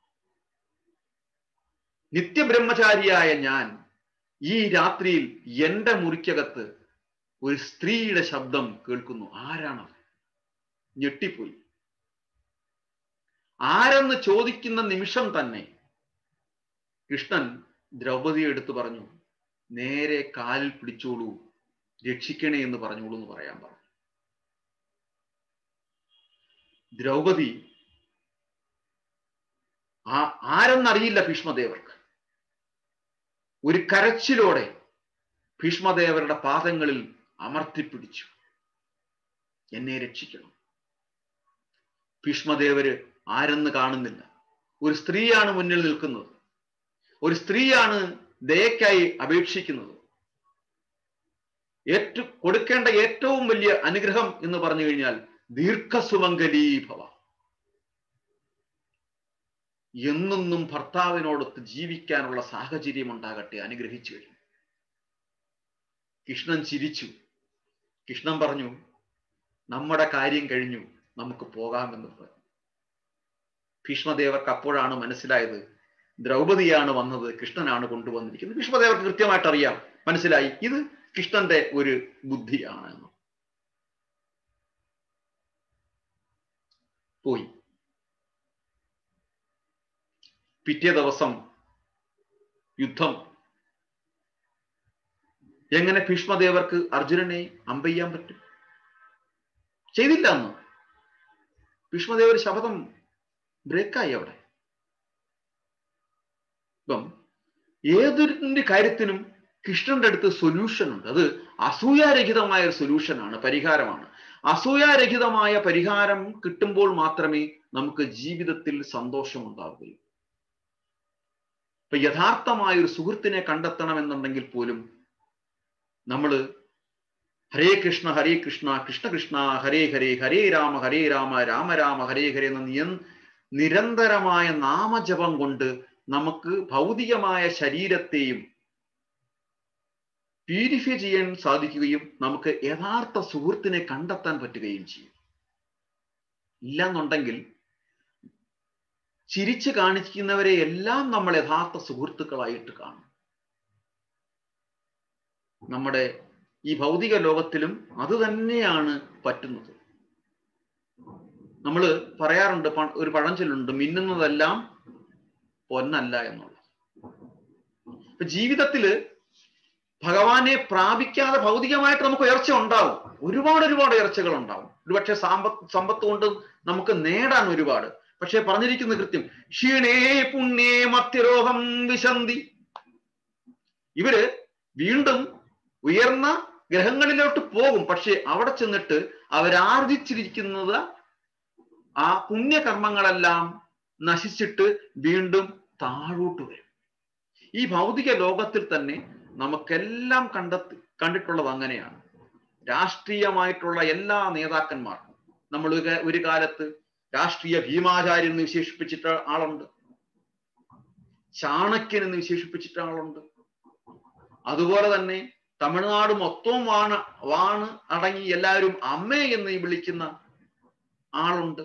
Speaker 1: നിത്യബ്രഹ്മചാരിയായ ഞാൻ ഈ രാത്രിയിൽ എന്റെ മുറിക്കകത്ത് ഒരു സ്ത്രീയുടെ ശബ്ദം കേൾക്കുന്നു ആരാണത് ഞെട്ടിപ്പോയി ആരെന്ന് ചോദിക്കുന്ന നിമിഷം തന്നെ കൃഷ്ണൻ ദ്രൗപദിയെ എടുത്തു പറഞ്ഞു നേരെ കാലിൽ പിടിച്ചോളൂ രക്ഷിക്കണേ എന്ന് പറഞ്ഞോളൂ എന്ന് പറയാൻ പറഞ്ഞു ദ്രൗപദി ആ ആരെന്നറിയില്ല ഭീഷ്മദേവർക്ക് ഒരു കരച്ചിലോടെ ഭീഷ്മദേവരുടെ പാദങ്ങളിൽ അമർത്തിപ്പിടിച്ചു എന്നെ രക്ഷിക്കണം ഭീഷ്മദേവര് ആരെന്ന് കാണുന്നില്ല ഒരു സ്ത്രീയാണ് മുന്നിൽ നിൽക്കുന്നത് ഒരു സ്ത്രീയാണ് ദയക്കായി അപേക്ഷിക്കുന്നത് ഏറ്റു കൊടുക്കേണ്ട ഏറ്റവും വലിയ അനുഗ്രഹം എന്ന് പറഞ്ഞു കഴിഞ്ഞാൽ ദീർഘസുമംഗലീഭവ എന്നെന്നും ഭർത്താവിനോടൊത്ത് ജീവിക്കാനുള്ള സാഹചര്യം ഉണ്ടാകട്ടെ അനുഗ്രഹിച്ചു കഴിഞ്ഞു കൃഷ്ണൻ ചിരിച്ചു കൃഷ്ണൻ പറഞ്ഞു നമ്മുടെ കാര്യം കഴിഞ്ഞു നമുക്ക് പോകാമെന്ന് പറഞ്ഞു ഭീഷ്മദേവർക്ക് അപ്പോഴാണ് മനസ്സിലായത് ദ്രൗപദിയാണ് വന്നത് കൃഷ്ണനാണ് കൊണ്ടുവന്നിരിക്കുന്നത് ഭീഷ്മദേവർക്ക് കൃത്യമായിട്ട് അറിയാം മനസ്സിലായി ഇത് കൃഷ്ണന്റെ ഒരു ബുദ്ധിയാണ് എന്ന് പോയി പിറ്റേ ദിവസം യുദ്ധം എങ്ങനെ ഭീഷ്മദേവർക്ക് അർജുനനെ അമ്പയ്യാൻ പറ്റും ചെയ്തില്ല അന്ന് ഭീഷ്മദേവർ ശപഥം ബ്രേക്കായി അവിടെ ഇപ്പം ഏതൊരു കാര്യത്തിനും കൃഷ്ണന്റെ അടുത്ത് സൊല്യൂഷൻ ഉണ്ട് അത് അസൂയാരഹിതമായ ഒരു സൊല്യൂഷനാണ് പരിഹാരമാണ് അസൂയാരഹിതമായ പരിഹാരം കിട്ടുമ്പോൾ മാത്രമേ നമുക്ക് ജീവിതത്തിൽ സന്തോഷം ഉണ്ടാവുകയുള്ളൂ ഇപ്പൊ യഥാർത്ഥമായ ഒരു സുഹൃത്തിനെ കണ്ടെത്തണമെന്നുണ്ടെങ്കിൽ പോലും നമ്മൾ ഹരേ കൃഷ്ണ ഹരേ കൃഷ്ണ കൃഷ്ണ കൃഷ്ണ ഹരേ ഹരേ ഹരേ രാമ ഹരേ രാമ രാമ രാമ ഹരേ ഹരേ എന്ന നിയ നിരന്തരമായ നാമജപം കൊണ്ട് നമുക്ക് ഭൗതികമായ ശരീരത്തെയും പ്യൂരിഫൈ ചെയ്യാൻ സാധിക്കുകയും നമുക്ക് യഥാർത്ഥ സുഹൃത്തിനെ കണ്ടെത്താൻ പറ്റുകയും ചെയ്യും ഇല്ലെന്നുണ്ടെങ്കിൽ ചിരിച്ചു കാണിക്കുന്നവരെ എല്ലാം നമ്മൾ യഥാർത്ഥ സുഹൃത്തുക്കളായിട്ട് കാണും നമ്മുടെ ഈ ഭൗതിക ലോകത്തിലും അത് തന്നെയാണ് പറ്റുന്നത് നമ്മൾ പറയാറുണ്ട് ഒരു പഴഞ്ചൊല്ലുണ്ട് മിന്നുന്നതെല്ലാം പൊന്നല്ല എന്നുള്ളത് ഇപ്പൊ ജീവിതത്തില് ഭഗവാനെ പ്രാപിക്കാതെ ഭൗതികമായിട്ട് നമുക്ക് ഉയർച്ച ഉണ്ടാവും ഒരുപാട് ഒരുപാട് ഉയർച്ചകൾ ഉണ്ടാവും ഒരുപക്ഷെ സാമ്പത്ത് സമ്പത്ത് കൊണ്ട് നമുക്ക് നേടാൻ ഒരുപാട് പക്ഷെ പറഞ്ഞിരിക്കുന്ന കൃത്യം ക്ഷീണേ പുണ്യേ മത്യരോഹം വിശന്തി ഇവര് വീണ്ടും ഉയർന്ന ഗ്രഹങ്ങളിലോട്ട് പോകും പക്ഷെ അവിടെ ചെന്നിട്ട് അവരാർജിച്ചിരിക്കുന്നത് ആ പുണ്യകർമ്മങ്ങളെല്ലാം നശിച്ചിട്ട് വീണ്ടും താഴോട്ട് വരും ഈ ഭൗതിക ലോകത്തിൽ തന്നെ നമുക്കെല്ലാം കണ്ടെത്തി കണ്ടിട്ടുള്ളത് അങ്ങനെയാണ് രാഷ്ട്രീയമായിട്ടുള്ള എല്ലാ നേതാക്കന്മാർക്കും നമ്മൾ ഒരു കാലത്ത് രാഷ്ട്രീയ ഭീമാചാര്യൻ എന്ന് വിശേഷിപ്പിച്ചിട്ട ആളുണ്ട് ചാണക്യൻ എന്ന് വിശേഷിപ്പിച്ചിട്ട ആളുണ്ട് അതുപോലെ തന്നെ തമിഴ്നാട് മൊത്തവും വാണ് വാണ് അടങ്ങി എല്ലാവരും അമ്മ എന്ന് വിളിക്കുന്ന ആളുണ്ട്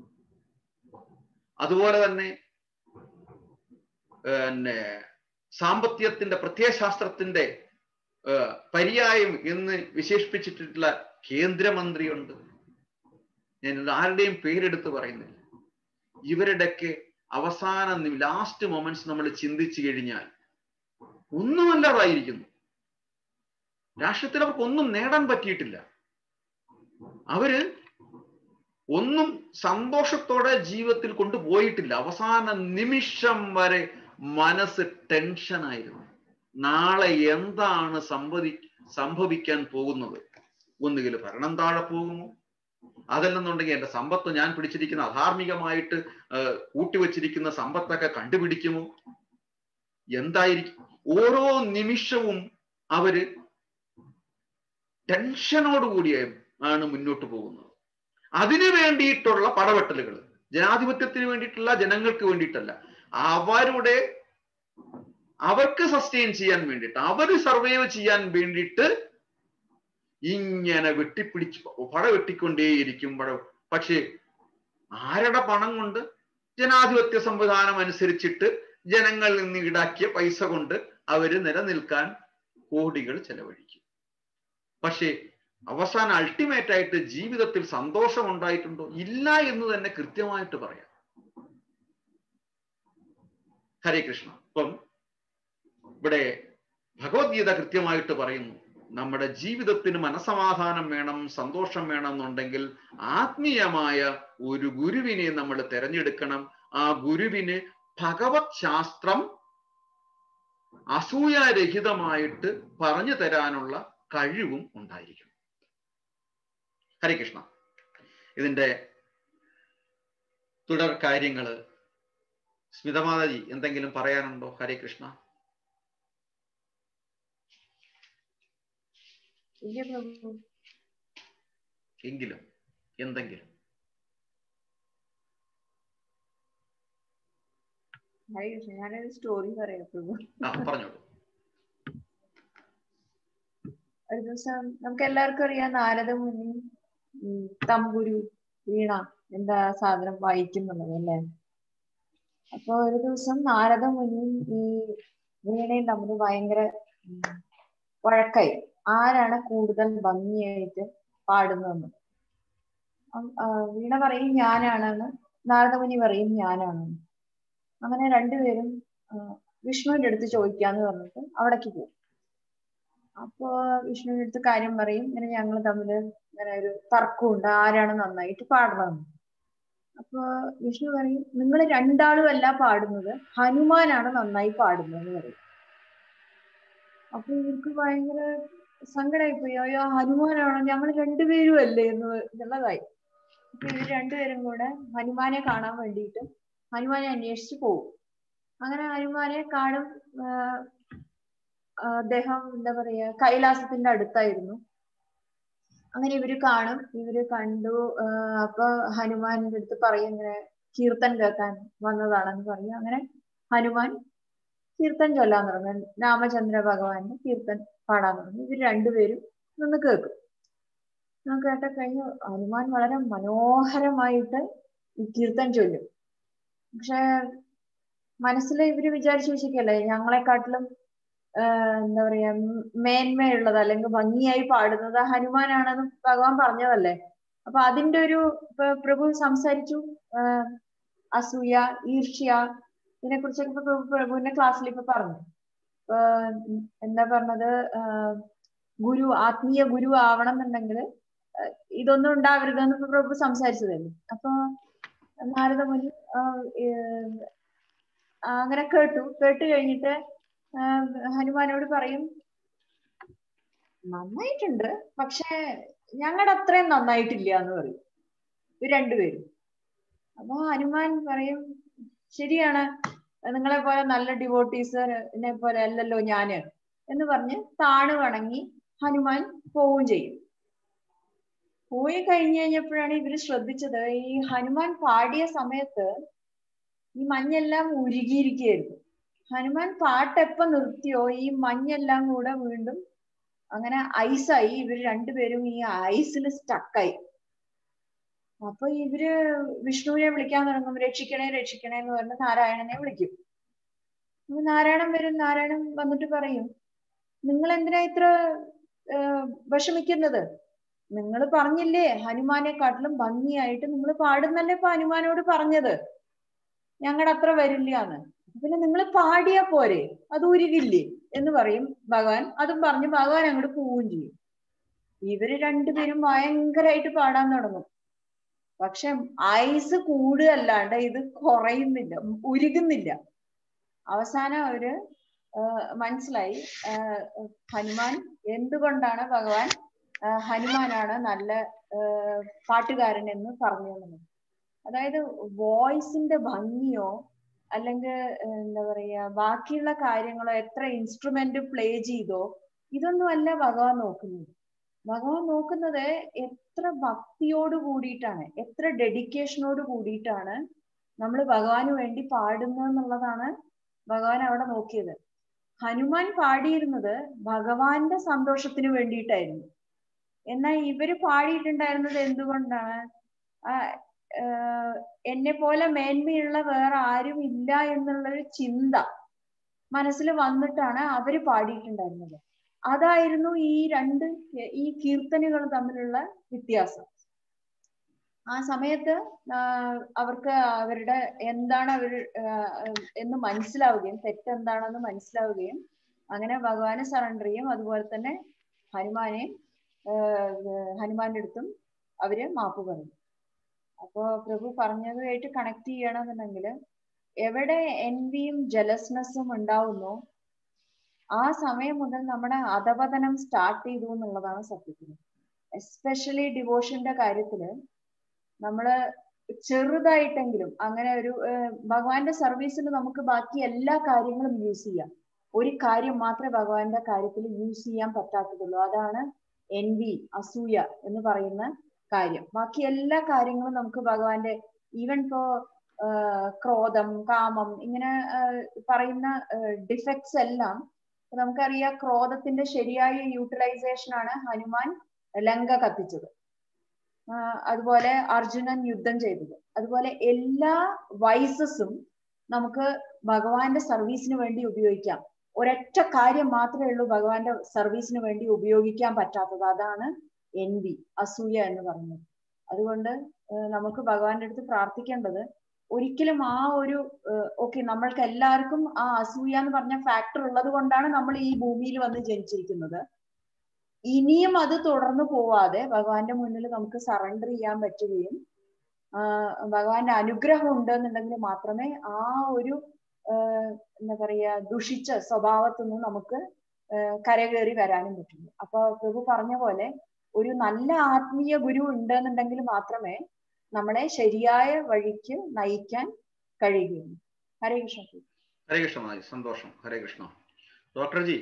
Speaker 1: അതുപോലെ തന്നെ പിന്നെ സാമ്പത്തികത്തിന്റെ പ്രത്യയശാസ്ത്രത്തിന്റെ പര്യായം എന്ന് വിശേഷിപ്പിച്ചിട്ടുള്ള കേന്ദ്രമന്ത്രിയുണ്ട് ഞാൻ ആരുടെയും പേരെടുത്ത് പറയുന്നില്ല ഇവരുടെയൊക്കെ അവസാന ലാസ്റ്റ് മൊമെന്റ്സ് നമ്മൾ ചിന്തിച്ചു കഴിഞ്ഞാൽ ഒന്നുമല്ലാതായിരിക്കുന്നു രാഷ്ട്രത്തിൽ അവർക്ക് ഒന്നും നേടാൻ പറ്റിയിട്ടില്ല അവര് ഒന്നും സന്തോഷത്തോടെ ജീവിതത്തിൽ കൊണ്ടുപോയിട്ടില്ല അവസാന നിമിഷം വരെ മനസ്സ് ടെൻഷനായിരുന്നു നാളെ എന്താണ് സംഭവി സംഭവിക്കാൻ പോകുന്നത് ഒന്നുകിൽ ഭരണം താഴെ പോകുമോ അതല്ലെന്നുണ്ടെങ്കിൽ എന്റെ സമ്പത്ത് ഞാൻ പിടിച്ചിരിക്കുന്ന അധാർമികമായിട്ട് കൂട്ടിവെച്ചിരിക്കുന്ന സമ്പത്തൊക്കെ കണ്ടുപിടിക്കുമോ എന്തായിരിക്കും ഓരോ നിമിഷവും അവര് ടെൻഷനോടുകൂടി ആണ് മുന്നോട്ട് പോകുന്നത് അതിനു വേണ്ടിയിട്ടുള്ള പടവെട്ടലുകൾ ജനാധിപത്യത്തിന് വേണ്ടിയിട്ടുള്ള ജനങ്ങൾക്ക് വേണ്ടിയിട്ടല്ല അവരുടെ അവർക്ക് സസ്റ്റെയിൻ ചെയ്യാൻ വേണ്ടിയിട്ട് അവര് സർവൈവ് ചെയ്യാൻ വേണ്ടിയിട്ട് ഇങ്ങനെ വെട്ടിപ്പിടിച്ച് പട വെട്ടിക്കൊണ്ടേയിരിക്കും പട പക്ഷേ ആരുടെ പണം കൊണ്ട് ജനാധിപത്യ സംവിധാനം അനുസരിച്ചിട്ട് ജനങ്ങളിൽ നിന്ന് ഈടാക്കിയ പൈസ കൊണ്ട് അവര് നിലനിൽക്കാൻ കോടികൾ ചെലവഴിക്കും പക്ഷേ അവസാനം അൾട്ടിമേറ്റ് ആയിട്ട് ജീവിതത്തിൽ സന്തോഷം ഉണ്ടായിട്ടുണ്ടോ ഇല്ല എന്ന് തന്നെ കൃത്യമായിട്ട് പറയാം ഹരേ കൃഷ്ണ ഇപ്പം ഇവിടെ ഭഗവത്ഗീത കൃത്യമായിട്ട് പറയുന്നു നമ്മുടെ ജീവിതത്തിന് മനസമാധാനം വേണം സന്തോഷം വേണം എന്നുണ്ടെങ്കിൽ ആത്മീയമായ ഒരു ഗുരുവിനെ നമ്മൾ തിരഞ്ഞെടുക്കണം ആ ഗുരുവിന് ഭഗവത് ശാസ്ത്രം അസൂയാരഹിതമായിട്ട് പറഞ്ഞു തരാനുള്ള കഴിവും ഉണ്ടായിരിക്കണം ഹരേ കൃഷ്ണ ഇതിന്റെ തുടർ കാര്യങ്ങള് സ്മിതമാതാജി എന്തെങ്കിലും പറയാനുണ്ടോ ഹരേ കൃഷ്ണ
Speaker 2: ഇല്ല പ്രഭു
Speaker 1: എങ്കിലും എന്തെങ്കിലും
Speaker 2: ഹരേ കൃഷ്ണ ഞാനൊരു സ്റ്റോറി പറയാം പ്രഭു
Speaker 1: ആ പറഞ്ഞോളൂ
Speaker 2: ഒരു ദിവസം നമുക്ക് എല്ലാവർക്കും അറിയാം നാരദ മുനി ഉം, തമ്പുരു വീണ എന്താ സാധനം വായിക്കുന്നുള്ളത് അല്ലേ അപ്പൊ ഒരു ദിവസം നാരദ മുനിയും ഈ വീണയും തമ്മിൽ ഭയങ്കര ഉം, വഴക്കായി ആരാണ് കൂടുതൽ ഭംഗിയായിട്ട് പാടുന്നതെന്ന് അം- ആ, വീണ പറയും ഞാനാണെന്ന് നാരദമുനി പറയും ഞാനാണെന്ന് അങ്ങനെ രണ്ടുപേരും ആ, വിഷ്ണുവിന്റെ അടുത്ത് ചോദിക്കാന്ന് പറഞ്ഞിട്ട് അവിടേക്ക് പോകും അപ്പോ വിഷ്ണുവിന്റെ അടുത്ത് കാര്യം പറയും ഇങ്ങനെ ഞങ്ങൾ തമ്മില് ഇങ്ങനെ ഒരു തർക്കമുണ്ട് ആരാണ് നന്നായിട്ട് പാടുന്നതെന്ന് അപ്പൊ വിഷ്ണു പറയും നിങ്ങൾ രണ്ടാളും അല്ല പാടുന്നത് ഹനുമാനാണ് നന്നായി പാടുന്നത് എന്ന് പറയും അപ്പൊ ഇവർക്ക് ഭയങ്കര സങ്കടമായി പോയി അയ്യോ ഹനുമാനാണോ ഞങ്ങൾ രണ്ടുപേരും അല്ലേ എന്ന് എന്നുള്ളതായി അപ്പൊ ഇവർ രണ്ടുപേരും കൂടെ ഹനുമാനെ കാണാൻ വേണ്ടിയിട്ട് ഹനുമാനെ അന്വേഷിച്ച് പോകും അങ്ങനെ ഹനുമാനെ കാണും ആഹ് ആഹ് അദ്ദേഹം എന്താ പറയാ കൈലാസത്തിന്റെ അടുത്തായിരുന്നു അങ്ങനെ ഇവര് കാണും ഇവര് കണ്ടു ആഹ് അപ്പൊ ഹനുമാന്റെ അടുത്ത് പറയും ഇങ്ങനെ കീർത്തൻ കേൾക്കാൻ വന്നതാണെന്ന് പറയും അങ്ങനെ ഹനുമാൻ കീർത്തൻ ചൊല്ലാൻ തുടങ്ങും രാമചന്ദ്ര ഭഗവാന്റെ കീർത്തൻ പാടാൻ തുടങ്ങി ഇവർ രണ്ടുപേരും നിന്ന് കേൾക്കും ആ കേട്ട കഴിഞ്ഞ് ഹനുമാൻ വളരെ മനോഹരമായിട്ട് ഈ കീർത്തൻ ചൊല്ലും പക്ഷെ മനസ്സിൽ ഇവര് വിചാരിച്ചു വെച്ചിരിക്കല്ലേ ഞങ്ങളെക്കാട്ടിലും ആഹ് എന്താ പറയാ ഉം മേന്മയുള്ളത് അല്ലെങ്കിൽ ഭംഗിയായി പാടുന്നത് ഹനുമാനാണെന്ന് ഭഗവാൻ പറഞ്ഞതല്ലേ അപ്പൊ അതിന്റെ ഒരു ഇപ്പൊ പ്രഭു സംസാരിച്ചു ആഹ് അസൂയ ഈർഷ്യ ഇതിനെ കുറിച്ചൊക്കെ ഇപ്പൊ പ്രഭു പ്രഭുവിന്റെ ക്ലാസ്സിൽ ഇപ്പൊ പറഞ്ഞു ഇപ്പൊ എന്താ പറഞ്ഞത് ആഹ് ഗുരു ആത്മീയ ഗുരു ആവണം എന്നുണ്ടെങ്കിൽ ഇതൊന്നും ഉണ്ടാവരുതെന്ന് ഇപ്പൊ പ്രഭു സംസാരിച്ചതല്ലേ അപ്പൊ നാരദ മുനി ആഹ് ഏഹ് അങ്ങനെ കേട്ടു കേട്ട് കഴിഞ്ഞിട്ട് ആഹ് ഹനുമാനോട് പറയും നന്നായിട്ടുണ്ട് പക്ഷെ ഞങ്ങളുടെ അത്രയും നന്നായിട്ടില്ല എന്ന് പറയും ഇവർ രണ്ടുപേരും അപ്പൊ ഹനുമാൻ പറയും ശരിയാണ് നിങ്ങളെ പോലെ നല്ല ഡിവോട്ടീസിനെ പോലെ അല്ലല്ലോ ഞാന് എന്ന് പറഞ്ഞ് താണ് വണങ്ങി ഹനുമാൻ പോവുകയും ചെയ്യും പോയി കഴിഞ്ഞു കഴിഞ്ഞപ്പോഴാണ് ഇവര് ശ്രദ്ധിച്ചത് ഈ ഹനുമാൻ പാടിയ സമയത്ത് ഈ മഞ്ഞെല്ലാം ഉരുകിയിരിക്കുകയായിരുന്നു ഹനുമാൻ പാട്ട് എപ്പോ നിർത്തിയോ ഈ മഞ്ഞെല്ലാം കൂടെ വീണ്ടും അങ്ങനെ ഐസായി ഇവര് രണ്ടുപേരും ഈ ഐസിൽ സ്റ്റക്കായി അപ്പൊ ഇവര് വിഷ്ണുവിനെ വിളിക്കാൻ തുടങ്ങും രക്ഷിക്കണേ രക്ഷിക്കണേ എന്ന് പറഞ്ഞ് നാരായണനെ വിളിക്കും അപ്പൊ നാരായണൻ വരും നാരായണൻ വന്നിട്ട് പറയും നിങ്ങൾ എന്തിനാ ഇത്ര ഏർ വിഷമിക്കുന്നത് നിങ്ങൾ പറഞ്ഞില്ലേ ഹനുമാനെക്കാട്ടിലും ഭംഗിയായിട്ട് നിങ്ങൾ പാടുന്നല്ലേ ഇപ്പൊ ഹനുമാനോട് പറഞ്ഞത് ഞങ്ങളുടെ അത്ര വരില്ലാന്ന് പിന്നെ നിങ്ങൾ പാടിയാ പോരെ അത് ഉരുകില്ലേ എന്ന് പറയും ഭഗവാൻ അതും പറഞ്ഞ് ഭഗവാൻ അങ്ങോട്ട് പോവുകയും ചെയ്യും ഇവര് രണ്ടുപേരും ഭയങ്കരമായിട്ട് പാടാൻ തുടങ്ങും പക്ഷെ ഐസ് കൂടുകയല്ലാണ്ട് ഇത് കുറയുന്നില്ല ഉരുകുന്നില്ല അവസാനം അവര് ആഹ് മനസ്സിലായി ആഹ് ഹനുമാൻ എന്തുകൊണ്ടാണ് ഭഗവാൻ ആഹ് ഹനുമാനാണ് നല്ല ആഹ് പാട്ടുകാരൻ എന്ന് പറഞ്ഞു തന്നത് അതായത് വോയിസിന്റെ ഭംഗിയോ അല്ലെങ്കിൽ എന്താ പറയാ ബാക്കിയുള്ള കാര്യങ്ങളോ എത്ര ഇൻസ്ട്രുമെന്റ് പ്ലേ ചെയ്തോ ഇതൊന്നും അല്ല ഭഗവാൻ നോക്കുന്നത് ഭഗവാൻ നോക്കുന്നത് എത്ര ഭക്തിയോട് കൂടിയിട്ടാണ് എത്ര ഡെഡിക്കേഷനോട് കൂടിയിട്ടാണ് നമ്മൾ ഭഗവാന് വേണ്ടി പാടുന്നത് എന്നുള്ളതാണ് ഭഗവാൻ അവിടെ നോക്കിയത് ഹനുമാൻ പാടിയിരുന്നത് ഭഗവാന്റെ സന്തോഷത്തിന് വേണ്ടിയിട്ടായിരുന്നു എന്നാൽ ഇവര് പാടിയിട്ടുണ്ടായിരുന്നത് എന്തുകൊണ്ടാണ് ആ എന്നെ പോലെ മേന്മയുള്ള വേറെ ആരും ഇല്ല എന്നുള്ളൊരു ചിന്ത മനസ്സിൽ വന്നിട്ടാണ് അവര് പാടിയിട്ടുണ്ടായിരുന്നത് അതായിരുന്നു ഈ രണ്ട് ഈ കീർത്തനുകൾ തമ്മിലുള്ള വ്യത്യാസം ആ സമയത്ത് അവർക്ക് അവരുടെ എന്താണ് അവർ എന്ന് മനസ്സിലാവുകയും തെറ്റെന്താണെന്ന് മനസ്സിലാവുകയും അങ്ങനെ ഭഗവാനെ സറണ്ടർ ചെയ്യും അതുപോലെ തന്നെ ഹനുമാനെ ഹനുമാന്റെ അടുത്തും അവര് മാപ്പ് പറയും അപ്പോ പ്രഭു പറഞ്ഞതുമായിട്ട് കണക്ട് ചെയ്യണമെന്നുണ്ടെങ്കിൽ എവിടെ എൻവിയും ജലസ്നെസ്സും ഉണ്ടാവുന്നു ആ സമയം മുതൽ നമ്മുടെ അധപതനം സ്റ്റാർട്ട് ചെയ്തു എന്നുള്ളതാണ് സത്യത്തിൽ എസ്പെഷ്യലി ഡിവോഷന്റെ കാര്യത്തില് നമ്മള് ചെറുതായിട്ടെങ്കിലും അങ്ങനെ ഒരു ഭഗവാന്റെ സർവീസിൽ നമുക്ക് ബാക്കി എല്ലാ കാര്യങ്ങളും യൂസ് ചെയ്യാം ഒരു കാര്യം മാത്രമേ ഭഗവാന്റെ കാര്യത്തിൽ യൂസ് ചെയ്യാൻ പറ്റാത്തതുള്ളൂ അതാണ് എൻവി അസൂയ എന്ന് പറയുന്ന കാര്യം ബാക്കി എല്ലാ കാര്യങ്ങളും നമുക്ക് ഭഗവാന്റെ ഈവൻ ഇപ്പോ ക്രോധം കാമം ഇങ്ങനെ പറയുന്ന ഡിഫക്ട്സ് എല്ലാം നമുക്കറിയാം ക്രോധത്തിന്റെ ശരിയായ യൂട്ടിലൈസേഷൻ ആണ് ഹനുമാൻ ലങ്ക കത്തിച്ചത് അതുപോലെ അർജുനൻ യുദ്ധം ചെയ്തത് അതുപോലെ എല്ലാ വൈസസും നമുക്ക് ഭഗവാന്റെ സർവീസിന് വേണ്ടി ഉപയോഗിക്കാം ഒരൊറ്റ കാര്യം മാത്രമേ ഉള്ളൂ ഭഗവാന്റെ സർവീസിന് വേണ്ടി ഉപയോഗിക്കാൻ പറ്റാത്തത് അതാണ് എൻവി അസൂയ എന്ന് പറയുന്നത് അതുകൊണ്ട് നമുക്ക് ഭഗവാന്റെ അടുത്ത് പ്രാർത്ഥിക്കേണ്ടത് ഒരിക്കലും ആ ഒരു ഓക്കെ നമ്മൾക്ക് എല്ലാവർക്കും ആ അസൂയ എന്ന് പറഞ്ഞ ഫാക്ടർ ഉള്ളത് കൊണ്ടാണ് നമ്മൾ ഈ ഭൂമിയിൽ വന്ന് ജനിച്ചിരിക്കുന്നത് ഇനിയും അത് തുടർന്നു പോവാതെ ഭഗവാന്റെ മുന്നിൽ നമുക്ക് സറണ്ടർ ചെയ്യാൻ പറ്റുകയും ഭഗവാന്റെ അനുഗ്രഹം ഉണ്ടെന്നുണ്ടെങ്കിൽ മാത്രമേ ആ ഒരു എന്താ പറയാ ദുഷിച്ച സ്വഭാവത്തിൽ നിന്ന് നമുക്ക് കരകയറി വരാനും പറ്റുള്ളൂ അപ്പൊ പ്രഭു പറഞ്ഞ പോലെ ഒരു നല്ല ആത്മീയ ഗുരു ഉണ്ടെന്നുണ്ടെങ്കിൽ മാത്രമേ നമ്മളെ ശരിയായ വഴിക്ക് നയിക്കാൻ കഴിയുകയുള്ളൂ ഹരേ കൃഷ്ണ
Speaker 1: ഹരേ കൃഷ്ണ സന്തോഷം ഹരേ കൃഷ്ണ ഡോക്ടർ ജി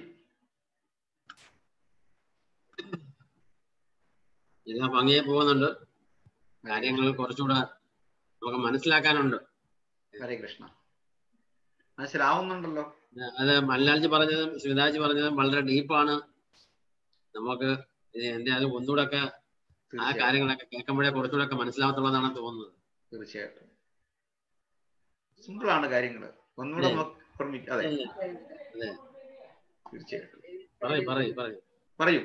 Speaker 7: എല്ലാം ഭംഗിയെ പോകുന്നുണ്ട് കാര്യങ്ങൾ കുറച്ചുകൂടെ നമുക്ക് മനസ്സിലാക്കാനുണ്ട്
Speaker 1: ഹരേ കൃഷ്ണ മനസ്സിലാവുന്നുണ്ടല്ലോ
Speaker 7: അത് മല്ലാൽജി പറഞ്ഞതും ശ്രീതാജി പറഞ്ഞതും വളരെ ഡീപ്പാണ് നമുക്ക് എന്റെ അത് ഒന്നുകൂടെ ഒക്കെ ആ കാര്യങ്ങളൊക്കെ കേൾക്കുമ്പോഴേ കുറച്ചുകൂടെ ഒക്കെ മനസ്സിലാവത്തുള്ളതാണ് തോന്നുന്നത്
Speaker 1: തീർച്ചയായിട്ടും സിമ്പിൾ ആണ് കാര്യങ്ങൾ ഒന്നുകൂടെ അതെ
Speaker 7: അതെ
Speaker 1: തീർച്ചയായിട്ടും
Speaker 7: പറയൂ പറയൂ പറയൂ
Speaker 1: പറയൂ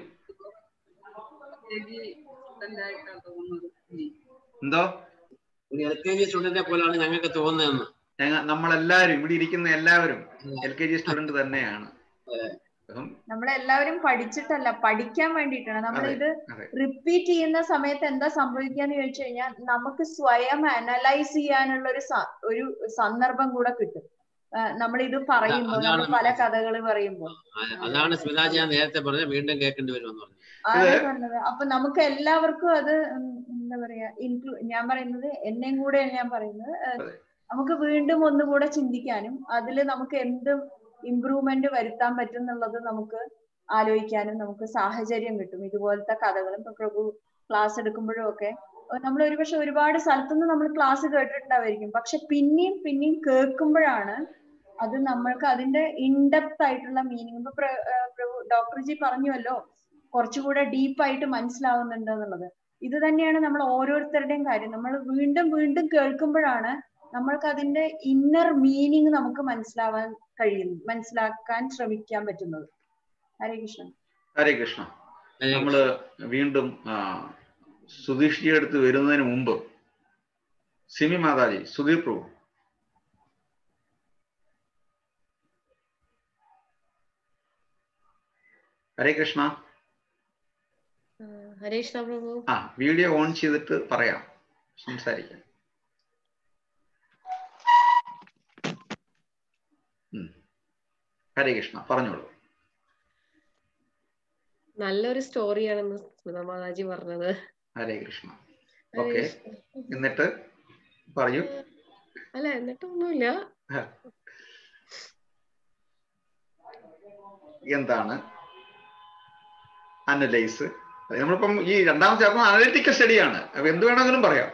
Speaker 1: എന്തോ
Speaker 7: ഒരു എൽ കെ ജി സ്റ്റുഡന്റിനെ പോലെയാണ് ഞങ്ങൾക്ക് തോന്നുന്നതെന്ന്
Speaker 1: ഞങ്ങൾ നമ്മളെല്ലാവരും ഇവിടെ ഇരിക്കുന്ന എല്ലാവരും എൽ കെ ജി സ്റ്റുഡന്റ് തന്നെയാണ്
Speaker 2: നമ്മളെല്ലാവരും പഠിച്ചിട്ടല്ല പഠിക്കാൻ വേണ്ടിയിട്ടാണ് നമ്മൾ ഇത് റിപ്പീറ്റ് ചെയ്യുന്ന സമയത്ത് എന്താ സംഭവിക്കാന്ന് ചോദിച്ചു കഴിഞ്ഞാൽ നമുക്ക് സ്വയം അനലൈസ് ചെയ്യാനുള്ള ഒരു ഒരു സന്ദർഭം കൂടെ കിട്ടും നമ്മൾ ഇത് പറയുമ്പോൾ നമ്മൾ പല കഥകൾ പറയുമ്പോൾ
Speaker 7: അതാണ് സ്മിതാജി ഞാൻ നേരത്തെ പറഞ്ഞത് വീണ്ടും കേൾക്കേണ്ടി വരുമെന്ന് പറഞ്ഞു
Speaker 2: അതെ പറഞ്ഞത് അപ്പൊ നമുക്ക് എല്ലാവർക്കും അത് എന്താ പറയാ ഇൻക്ലൂ ഞാൻ പറയുന്നത് എന്നെയും കൂടെ ഞാൻ പറയുന്നത് നമുക്ക് വീണ്ടും ഒന്നുകൂടെ ചിന്തിക്കാനും അതിൽ നമുക്ക് എന്ത് ഇമ്പ്രൂവ്മെന്റ് വരുത്താൻ പറ്റും എന്നുള്ളത് നമുക്ക് ആലോചിക്കാനും നമുക്ക് സാഹചര്യം കിട്ടും ഇതുപോലത്തെ കഥകളും ഇപ്പൊ പ്രഭു ക്ലാസ് എടുക്കുമ്പോഴും ഒക്കെ നമ്മൾ ഒരുപക്ഷെ ഒരുപാട് സ്ഥലത്തുനിന്ന് നമ്മൾ ക്ലാസ് കേട്ടിട്ടുണ്ടാവായിരിക്കും പക്ഷെ പിന്നെയും പിന്നെയും കേൾക്കുമ്പോഴാണ് അത് നമ്മൾക്ക് അതിന്റെ ഇൻഡെപ്ത് ആയിട്ടുള്ള മീനിങ് ഇപ്പൊ പ്രഭു ഡോക്ടർ ജി പറഞ്ഞുവല്ലോ കുറച്ചുകൂടെ ഡീപ്പായിട്ട് മനസ്സിലാവുന്നുണ്ട് എന്നുള്ളത് ഇത് തന്നെയാണ് നമ്മൾ ഓരോരുത്തരുടെയും കാര്യം നമ്മൾ വീണ്ടും വീണ്ടും കേൾക്കുമ്പോഴാണ് നമ്മൾക്ക് അതിന്റെ ഇന്നർ മീനിങ് നമുക്ക് മനസ്സിലാവാൻ കഴിയുന്നു മനസ്സിലാക്കാൻ ശ്രമിക്കാൻ പറ്റുന്നത് ഹരേ കൃഷ്ണ
Speaker 1: ഹരേ കൃഷ്ണ നമ്മള് വീണ്ടും സുധീഷ്ജിയുടെ അടുത്ത് വരുന്നതിന് മുമ്പ് സിമി മാതാജി സുധീർ പ്രഭു ഹരേ കൃഷ്ണ
Speaker 4: ഹരേ കൃഷ്ണ പ്രഭു
Speaker 1: ആ വീഡിയോ ഓൺ ചെയ്തിട്ട് പറയാം സംസാരിക്കാം ഹരേ കൃഷ്ണ പറഞ്ഞോളൂ
Speaker 4: നല്ലൊരു സ്റ്റോറിയാണെന്ന് സ്മിത മാതാജി പറഞ്ഞത്
Speaker 1: ഹരേ കൃഷ്ണ ഓക്കെ എന്നിട്ട് പറയൂ
Speaker 4: അല്ല എന്നിട്ടൊന്നുമില്ല
Speaker 1: എന്താണ് അനലൈസ് നമ്മളിപ്പം ഈ രണ്ടാമത്തെ ചാപ്റ്റർ അനലിറ്റിക്കൽ സ്റ്റഡിയാണ് അപ്പൊ എന്ത് വേണമെങ്കിലും പറയാം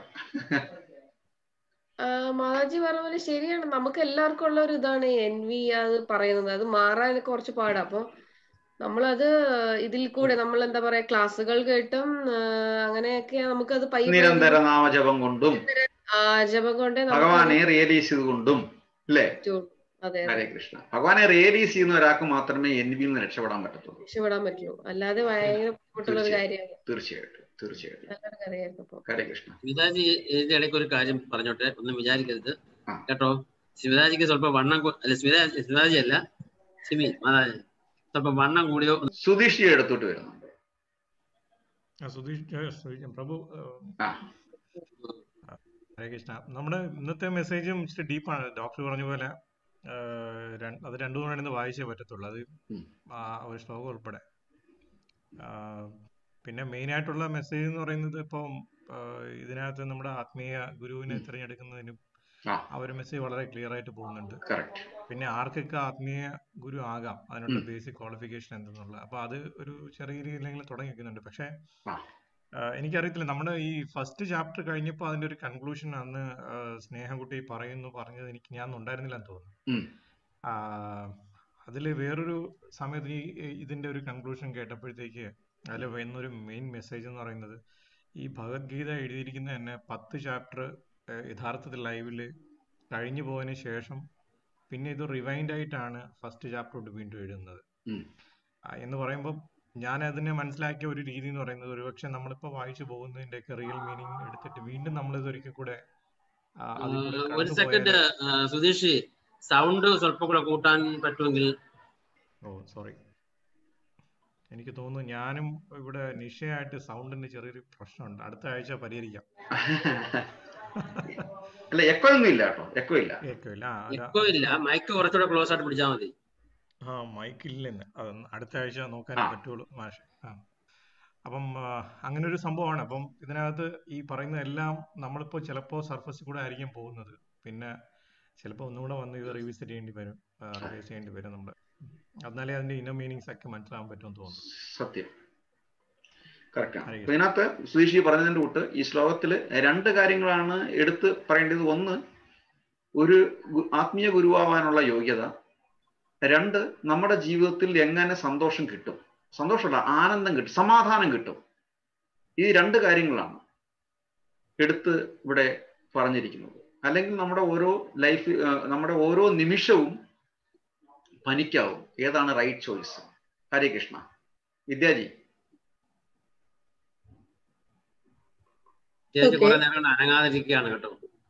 Speaker 4: ആ, മാതാജി പറഞ്ഞ പോലെ ശരിയാണ് നമുക്ക് എല്ലാവർക്കും ഉള്ള ഒരു ഇതാണ് എൻ വി അത് പറയുന്നത് അത് മാറാൻ കുറച്ച് പാടാ അപ്പൊ നമ്മളത് ഇതിൽ കൂടെ നമ്മൾ എന്താ പറയാ ക്ലാസ്സുകൾ കേട്ടും ആ, അങ്ങനെയൊക്കെ നമുക്കത് പയ്യെ പയ്യെ
Speaker 1: നിരന്തര നാമജപം കൊണ്ടും
Speaker 4: ആ ജപം കൊണ്ടേ നമുക്ക്
Speaker 1: ഭഗവാനെ റിയലൈസ് ചെയ്തുകൊണ്ടും അല്ലേ
Speaker 4: പറ്റുള്ളൂ. അതെ അതെ
Speaker 1: ഹരേ കൃഷ്ണ ഭഗവാനെ റിയലൈസ് ചെയ്യുന്ന ഒരാൾക്ക് മാത്രമേ എൻ വിയിൽ നിന്ന് രക്ഷപ്പെടാൻ പറ്റത്തുള്ളൂ
Speaker 4: രക്ഷപ്പെടാൻ പറ്റുള്ളൂ അല്ലാതെ ഭയങ്കര ബുദ്ധിമുട്ടുള്ള ഒരു കാര്യമാണ്
Speaker 1: തീർച്ചയായിട്ടും തീർച്ചയായിട്ടും
Speaker 4: നല്ലൊരു കഥയായിരുന്നു അപ്പൊ
Speaker 1: ഹരേ കൃഷ്ണ
Speaker 7: സ്മിതാജി ഇതിന്റെ ഇടയ്ക്ക് ഒരു കാര്യം പറഞ്ഞോട്ടെ ഒന്നും വിചാരിക്കരുത്
Speaker 1: ആ.
Speaker 7: കേട്ടോ സ്മിതാജിക്ക് സ്വല്പം വണ്ണം കൂ- അല്ല സ്മിത സ്മിതാജി അല്ല സിമി മാതാജി സ്വല്പം വണ്ണം കൂടിയോ
Speaker 1: സുധീഷിയെ എടുത്തോട്ട് വരുന്നുണ്ട്
Speaker 3: ആ, സുധീഷ് ഏ, സുധീഷ്, പ്രഭു ഏ,
Speaker 1: ആ
Speaker 3: ഹരേ കൃഷ്ണ നമ്മുടെ ഇന്നത്തെ മെസ്സേജും ഇച്ചിരി ഡീപ്പാണ് ഡോക്ടർ പറഞ്ഞ പോലെ ആ, ര- അത് രണ്ടു തവണ ഇരുന്ന് വായിച്ചേ പറ്റത്തുള്ളൂ അത്
Speaker 1: ഉം.
Speaker 3: ആ ഒരു ശ്ലോകം ഉൾപ്പെടെ ആ, പിന്നെ മെയിൻ ആയിട്ടുള്ള മെസ്സേജ് എന്ന് പറയുന്നത് ഇപ്പം ആ, ഇതിനകത്ത് നമ്മുടെ ആത്മീയ ഗുരുവിനെ തിരഞ്ഞെടുക്കുന്നതിനും
Speaker 1: ആ
Speaker 3: ആ ഒരു മെസ്സേജ് വളരെ ക്ലിയർ ആയിട്ട് പോകുന്നുണ്ട്
Speaker 1: കറക്റ്റ്
Speaker 3: പിന്നെ ആർക്കൊക്കെ ആത്മീയ ഗുരു ആകാം അതിനുള്ള
Speaker 1: ഉം.
Speaker 3: ബേസിക് ക്വാളിഫിക്കേഷൻ എന്തെന്നുള്ള അപ്പൊ അത് ഒരു ചെറിയ രീതിയിലെങ്കിലും തുടങ്ങി വെക്കുന്നുണ്ട് പക്ഷേ
Speaker 1: ആ
Speaker 3: ആഹ് എനിക്കറിയത്തില്ല നമ്മുടെ ഈ ഫസ്റ്റ് ചാപ്റ്റർ കഴിഞ്ഞപ്പോൾ അതിന്റെ ഒരു കൺക്ലൂഷൻ അന്ന് ആഹ് സ്നേഹകുട്ടി പറയുന്നു പറഞ്ഞത് എനിക്ക് ഞാൻ ഉണ്ടായിരുന്നില്ല എന്ന് തോന്നുന്നു
Speaker 1: ഉം.
Speaker 3: അതിൽ വേറൊരു സമയത്ത് ഈ ഈ- ഇതിന്റെ ഒരു കൺക്ലൂഷൻ കേട്ടപ്പോഴത്തേക്ക് അതിൽ വരുന്നൊരു മെയിൻ മെസ്സേജ് എന്ന് പറയുന്നത് ഈ ഭഗവത്ഗീത എഴുതിയിരിക്കുന്ന തന്നെ പത്ത് ചാപ്റ്റർ യഥാർത്ഥത്തിൽ ലൈവില് കഴിഞ്ഞു പോയതിന് ശേഷം പിന്നെ ഇത് റിവൈൻഡ് ആയിട്ടാണ് ഫസ്റ്റ് ചാപ്റ്റർ വീണ്ടും എഴുതുന്നത്
Speaker 1: ഉം.
Speaker 3: ആ, എന്ന് പറയുമ്പോൾ ഞാൻ അതിനെ മനസ്സിലാക്കിയ ഒരു രീതി എന്ന് പറയുന്നത് ഒരുപക്ഷെ നമ്മളിപ്പോ വായിച്ചു പോകുന്നതിന്റെ ഒക്കെ റിയൽ മീനിങ് എടുത്തിട്ട് വീണ്ടും നമ്മൾ ഇത് ഒരിക്കൽ കൂടെ ആ, അതിൽ കൂടെ
Speaker 7: ഒരു
Speaker 3: കടന്നു
Speaker 7: സെക്കൻഡ്
Speaker 3: പോയാല്
Speaker 7: സുധീഷ് സൗണ്ട് സ്വല്പം കൂടെ കൂട്ടാൻ പറ്റുമെങ്കിൽ
Speaker 3: ഓ സോറി എനിക്ക് തോന്നുന്നു ഞാനും ഇവിടെ നിശ്ചയമായിട്ട് സൗണ്ടിന് ചെറിയൊരു പ്രശ്നമുണ്ട് അടുത്ത ആഴ്ച പരിഹരിക്കാം
Speaker 1: അല്ല എക്കോ ഒന്നും ഇല്ല കേട്ടോ എക്കോ ഇല്ല
Speaker 3: കേൾക്കില്ല ആ അല്ല
Speaker 7: എക്കോ ഇല്ല മൈക്ക് കുറച്ചുകൂടെ ക്ലോസ് ആയിട്ട് പിടിച്ചാൽ മതി
Speaker 3: ആ മൈക്ക് ഇല്ലെന്ന് അതൊന്ന് അടുത്ത ആഴ്ച നോക്കാനേ
Speaker 1: ആ.
Speaker 3: പറ്റുള്ളൂ മാഷ് ആ അപ്പം ആ, അങ്ങനെ ഒരു സംഭവമാണ് അപ്പം ഇതിനകത്ത് ഈ പറയുന്ന എല്ലാം നമ്മളിപ്പോ ചിലപ്പോ സർഫസിൽ കൂടെ ആയിരിക്കും പോകുന്നത് പിന്നെ ചിലപ്പോൾ ഒന്നുകൂടെ വന്ന് ഇത് റിവിസിറ്റ് ചെയ്യേണ്ടി വരും റിവൈസ് ചെയ്യേണ്ടി വരും നമ്മൾ എന്നാലേ അതിന്റെ ഇന്നർ മീനിങ്സ് ഒക്കെ മനസ്സിലാവാൻ പറ്റുമെന്ന് തോന്നുന്നു
Speaker 1: സത്യം കറക്റ്റാണ്
Speaker 3: അറിയാം.
Speaker 1: അപ്പൊ ഇതിനകത്ത് സുധീഷ് ഈ പറഞ്ഞതിന്റെ കൂട്ട് ഈ ശ്ലോകത്തില് രണ്ട് കാര്യങ്ങളാണ് എടുത്ത് പറയേണ്ടത് ഒന്ന് ഒരു ഗു- ആത്മീയ ഗുരുവാവാനുള്ള യോഗ്യത രണ്ട് നമ്മുടെ ജീവിതത്തിൽ എങ്ങനെ സന്തോഷം കിട്ടും സന്തോഷമല്ല ആനന്ദം കിട്ടും സമാധാനം കിട്ടും ഈ രണ്ട് കാര്യങ്ങളാണ് എടുത്ത് ഇവിടെ പറഞ്ഞിരിക്കുന്നത് അല്ലെങ്കിൽ നമ്മുടെ ഓരോ ലൈഫ് നമ്മുടെ ഓരോ നിമിഷവും പനിക്കാവും ഏതാണ് റൈറ്റ് ചോയ്സ് ഹരേ കൃഷ്ണ വിദ്യാജി
Speaker 7: ചേച്ചി
Speaker 8: Okay.
Speaker 7: കുറെ നേരം കൊണ്ട് അനങ്ങാതിരിക്കുകയാണ് കേട്ടോ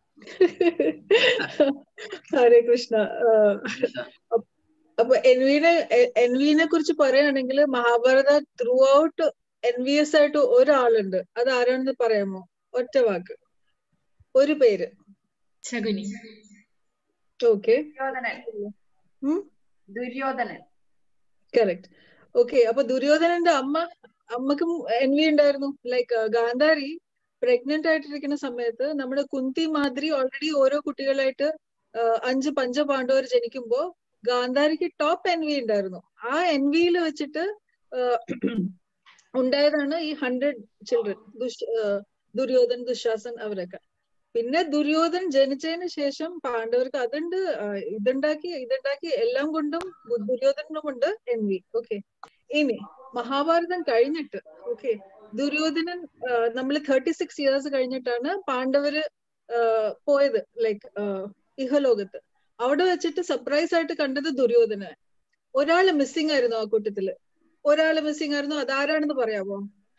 Speaker 8: ഹരേ കൃഷ്ണ ആഹ് അപ്പൊ എൻവിനെ എൻവിനെ കുറിച്ച് പറയുകയാണെങ്കിൽ മഹാഭാരത ത്രൂ ഔട്ട് എൻവിയസ് ആയിട്ട് ഒരാളുണ്ട് അത് ആരാണെന്ന് പറയാമോ ഒറ്റ വാക്ക് ഒരു പേര്
Speaker 6: ശകുനി
Speaker 8: ഓക്കെ
Speaker 2: ദുര്യോധനൻ
Speaker 8: ഉം
Speaker 2: ദുര്യോധനൻ
Speaker 8: കറക്റ്റ് ഓക്കെ അപ്പൊ ദുര്യോധനന്റെ അമ്മ അമ്മക്കും എൻവി ഉണ്ടായിരുന്നു ലൈക്ക് ഗാന്ധാരി പ്രഗ്നന്റ് ആയിട്ടിരിക്കുന്ന സമയത്ത് നമ്മുടെ കുന്തി മാതിരി ഓൾറെഡി ഓരോ കുട്ടികളായിട്ട് ആഹ് അഞ്ച് പഞ്ചപാണ്ഡവർ ജനിക്കുമ്പോ ഗാന്ധാരിക്ക് ടോപ്പ് എൻവി ഉണ്ടായിരുന്നു ആ എൻവിയിൽ വെച്ചിട്ട് ആഹ് ഉണ്ടായതാണ് ഈ ഹൺഡ്രഡ് ചിൽഡ്രൻ ദുഷ് ആഹ് ദുര്യോധൻ ദുശാസൻ അവരൊക്കെ പിന്നെ ദുര്യോധൻ ജനിച്ചതിന് ശേഷം പാണ്ഡവർക്ക് അതുണ്ട് ആഹ് ഇതുണ്ടാക്കി ഇതുണ്ടാക്കി എല്ലാം കൊണ്ടും ദു- ദുര്യോധനനുമുണ്ട് എൻവി ഓക്കെ ഇനി മഹാഭാരതം കഴിഞ്ഞിട്ട് ഓക്കെ ദുര്യോധനൻ നമ്മൾ തേർട്ടി സിക്സ് ഇയേഴ്സ് കഴിഞ്ഞിട്ടാണ് പാണ്ഡവര് ആഹ് പോയത് ലൈക്ക് ഇഹലോകത്ത് അവിടെ വെച്ചിട്ട് സർപ്രൈസ് ആയിട്ട് കണ്ടത് ദുര്യോധന ഒരാള് മിസ്സിംഗ് ആയിരുന്നു ആ കൂട്ടത്തില് ഒരാള് മിസ്സിംഗ് ആയിരുന്നു അതാരാണെന്ന് പറയാമോ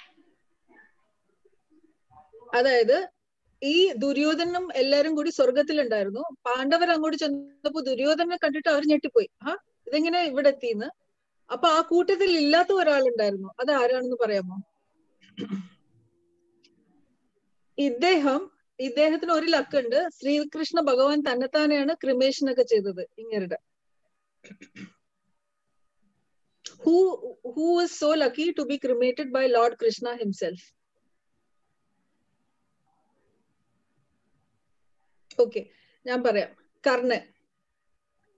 Speaker 8: അതായത് ഈ ദുര്യോധനും എല്ലാരും കൂടി സ്വർഗത്തിലുണ്ടായിരുന്നു പാണ്ഡവർ അങ്ങോട്ട് ചെന്നപ്പോ ദുര്യോധനെ കണ്ടിട്ട് അവർ ഞെട്ടിപ്പോയി ആ ഇതെങ്ങനെ ഇവിടെ എത്തിന്ന് അപ്പൊ ആ കൂട്ടത്തിൽ ഇല്ലാത്ത ഒരാളുണ്ടായിരുന്നു അത് ആരാണെന്ന് പറയാമോ ഇദ്ദേഹം ഇദ്ദേഹത്തിന് ഒരു ലക്കുണ്ട് ശ്രീകൃഷ്ണ ഭഗവാൻ തന്നെത്താനെയാണ് ക്രിമേഷൻ ഒക്കെ ചെയ്തത് ഇങ്ങരുടെ who who is so lucky to be cremated by lord Krishna himself okay ഞാൻ പറയാം കർണൻ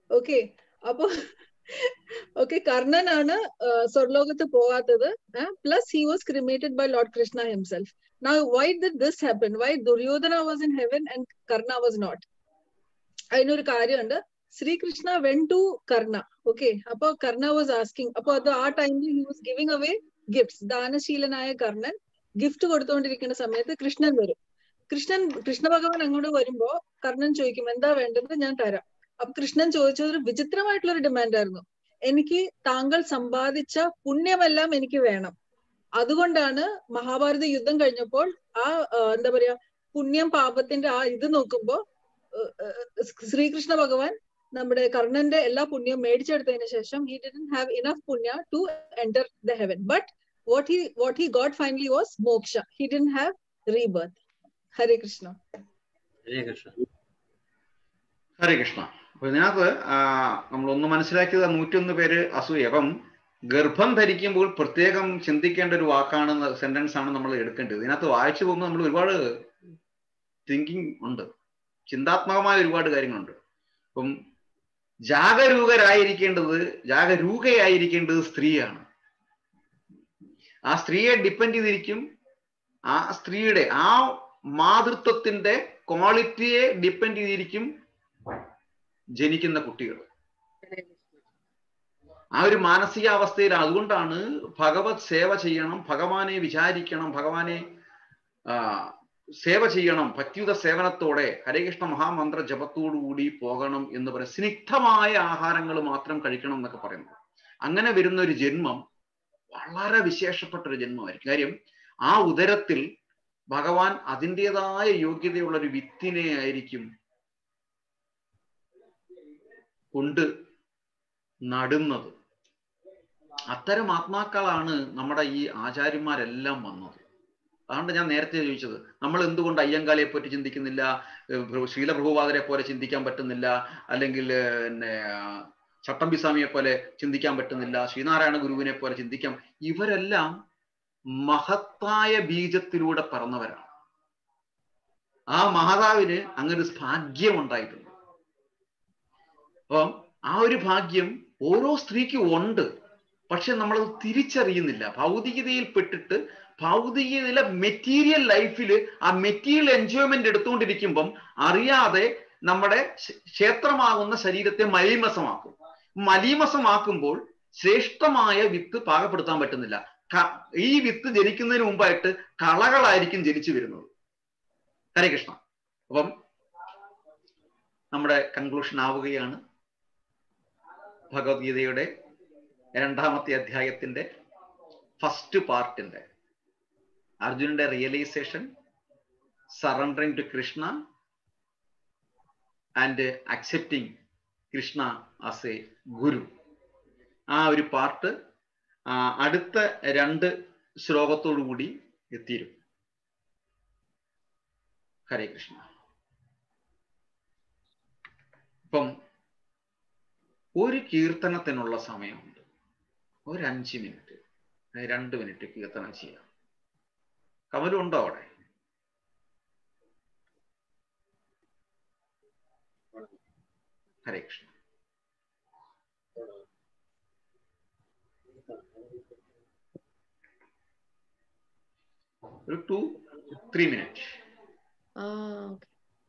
Speaker 8: ഓക്കെ അപ്പൊ ഓക്കെ കർണനാണ് സ്വർലോകത്ത് പോകാത്തത് plus he was cremated by lord Krishna himself Now, why did this happen? Why Duryodhana was in heaven and Karna was not? അതിനൊരു കാര്യമുണ്ട് Srikrishna went to Karna okay അപ്പൊ Karna was asking അപ്പൊ അത് ആ ടൈമിൽ he was giving away gifts ദാനശീലനായ Karnan gift കൊടുത്തുകൊണ്ടിരിക്കുന്ന സമയത്ത് കൃഷ്ണൻ വരും കൃഷ്ണൻ കൃഷ്ണ ഭഗവാൻ അങ്ങോട്ട് വരുമ്പോ കർണൻ ചോദിക്കും എന്താ വേണ്ടത് ഞാൻ തരാം അപ്പൊ കൃഷ്ണൻ ചോദിച്ചത് ഒരു വിചിത്രമായിട്ടുള്ള ഒരു ഡിമാൻഡ് ആയിരുന്നു എനിക്ക് താങ്കൾ സമ്പാദിച്ച പുണ്യമെല്ലാം എനിക്ക് വേണം അതുകൊണ്ടാണ് മഹാഭാരത യുദ്ധം കഴിഞ്ഞപ്പോൾ ആ എന്താ പറയാ പുണ്യം പാപത്തിന്റെ ആ ഇത് നോക്കുമ്പോ ശ്രീകൃഷ്ണ ഭഗവാൻ നമ്മുടെ കർണന്റെ എല്ലാ പുണ്യവും മേടിച്ചെടുത്തതിന് ശേഷം he didn't have enough punya to enter the heaven but what he what he got finally was moksha he didn't have rebirth Hare Krishna
Speaker 7: Hare Krishna
Speaker 1: Hare Krishna അപ്പൊ ഇതിനകത്ത് നമ്മൾ ഒന്ന് മനസ്സിലാക്കിയത് നൂറ്റൊന്ന് പേര് അസൂയ അപ്പം ഗർഭം ധരിക്കുമ്പോൾ പ്രത്യേകം ചിന്തിക്കേണ്ട ഒരു വാക്കാണ് സെന്റൻസ് ആണ് നമ്മൾ എടുക്കേണ്ടത് ഇതിനകത്ത് വായിച്ചു പോകുമ്പോൾ നമ്മൾ ഒരുപാട് തിങ്കിങ് ഉണ്ട് ചിന്താത്മകമായ ഒരുപാട് കാര്യങ്ങളുണ്ട് അപ്പം ജാഗരൂകരായിരിക്കേണ്ടത് ജാഗരൂകയായിരിക്കേണ്ടത് സ്ത്രീയാണ് ആ സ്ത്രീയെ ഡിപ്പെൻഡ് ചെയ്തിരിക്കും ആ സ്ത്രീയുടെ ആ മാതൃത്വത്തിന്റെ ക്വാളിറ്റിയെ ഡിപ്പെൻഡ് ചെയ്തിരിക്കും ജനിക്കുന്ന കുട്ടികൾ ആ ഒരു മാനസികാവസ്ഥയിൽ അതുകൊണ്ടാണ് ഭഗവത് സേവ ചെയ്യണം ഭഗവാനെ വിചാരിക്കണം ഭഗവാനെ സേവ ചെയ്യണം ഭക്തിയുത സേവനത്തോടെ ഹരേകൃഷ്ണ മഹാമന്ത്ര ജപത്തോടുകൂടി പോകണം എന്ന് പറയും സ്നിഗ്ധമായ ആഹാരങ്ങൾ മാത്രം കഴിക്കണം എന്നൊക്കെ പറയുന്നത് അങ്ങനെ വരുന്ന ഒരു ജന്മം വളരെ വിശേഷപ്പെട്ട ഒരു ജന്മമായിരിക്കും കാര്യം ആ ഉദരത്തിൽ ഭഗവാൻ അതിൻ്റെതായ യോഗ്യതയുള്ള ഒരു വിത്തിനെ ആയിരിക്കും കൊണ്ട് നടുന്നത് അത്തരം ആത്മാക്കളാണ് നമ്മുടെ ഈ ആചാര്യന്മാരെല്ലാം വന്നത് അതുകൊണ്ട് ഞാൻ നേരത്തെ ചോദിച്ചത് നമ്മൾ എന്തുകൊണ്ട് അയ്യങ്കാളിയെ പറ്റി ചിന്തിക്കുന്നില്ല ശീലപ്രഭുപാദരെ പോലെ ചിന്തിക്കാൻ പറ്റുന്നില്ല അല്ലെങ്കിൽ പിന്നെ ചട്ടമ്പിസ്വാമിയെ പോലെ ചിന്തിക്കാൻ പറ്റുന്നില്ല ശ്രീനാരായണ ഗുരുവിനെ പോലെ ചിന്തിക്കാം ഇവരെല്ലാം മഹത്തായ ബീജത്തിലൂടെ പറന്നവരാണ് ആ മഹതാവിന് അങ്ങനെ ഒരു ഭാഗ്യം ഉണ്ടായിട്ടുണ്ട് അപ്പം ആ ഒരു ഭാഗ്യം ഓരോ സ്ത്രീക്കും ഉണ്ട് പക്ഷെ നമ്മളത് തിരിച്ചറിയുന്നില്ല ഭൗതികതയിൽ പെട്ടിട്ട് ഭൗതികതയിലെ മെറ്റീരിയൽ ലൈഫിൽ ആ മെറ്റീരിയൽ എൻജോയ്മെന്റ് എടുത്തുകൊണ്ടിരിക്കുമ്പം അറിയാതെ നമ്മുടെ ക്ഷേത്രമാകുന്ന ശരീരത്തെ മലീമസമാക്കും മലീമസമാക്കുമ്പോൾ ശ്രേഷ്ഠമായ വിത്ത് പാകപ്പെടുത്താൻ പറ്റുന്നില്ല ഈ വിത്ത് ജനിക്കുന്നതിന് മുമ്പായിട്ട് കളകളായിരിക്കും ജനിച്ചു വരുന്നത് ഹരേ കൃഷ്ണ അപ്പം നമ്മുടെ കൺക്ലൂഷൻ ആവുകയാണ് ഭഗവത്ഗീതയുടെ രണ്ടാമത്തെ അധ്യായത്തിന്റെ ഫസ്റ്റ് പാർട്ടിന്റെ അർജുനന്റെ realization surrendering to Krishna and accepting Krishna as a guru ആ ഒരു പാർട്ട് അടുത്ത രണ്ട് ശ്ലോകത്തോടു കൂടി എത്തിരും ഹരേ കൃഷ്ണ ഇപ്പം ഒരു കീർത്തനത്തിനുള്ള സമയമുണ്ട് ഒരു അഞ്ച് മിനിറ്റ് രണ്ട് മിനിറ്റ് കീർത്തനം ചെയ്യാം കമലുണ്ടോ അവിടെ ഹരേ കൃഷ്ണ ഒരു ടു ത്രീ മിനിറ്റ്
Speaker 4: ആ ഓക്കെ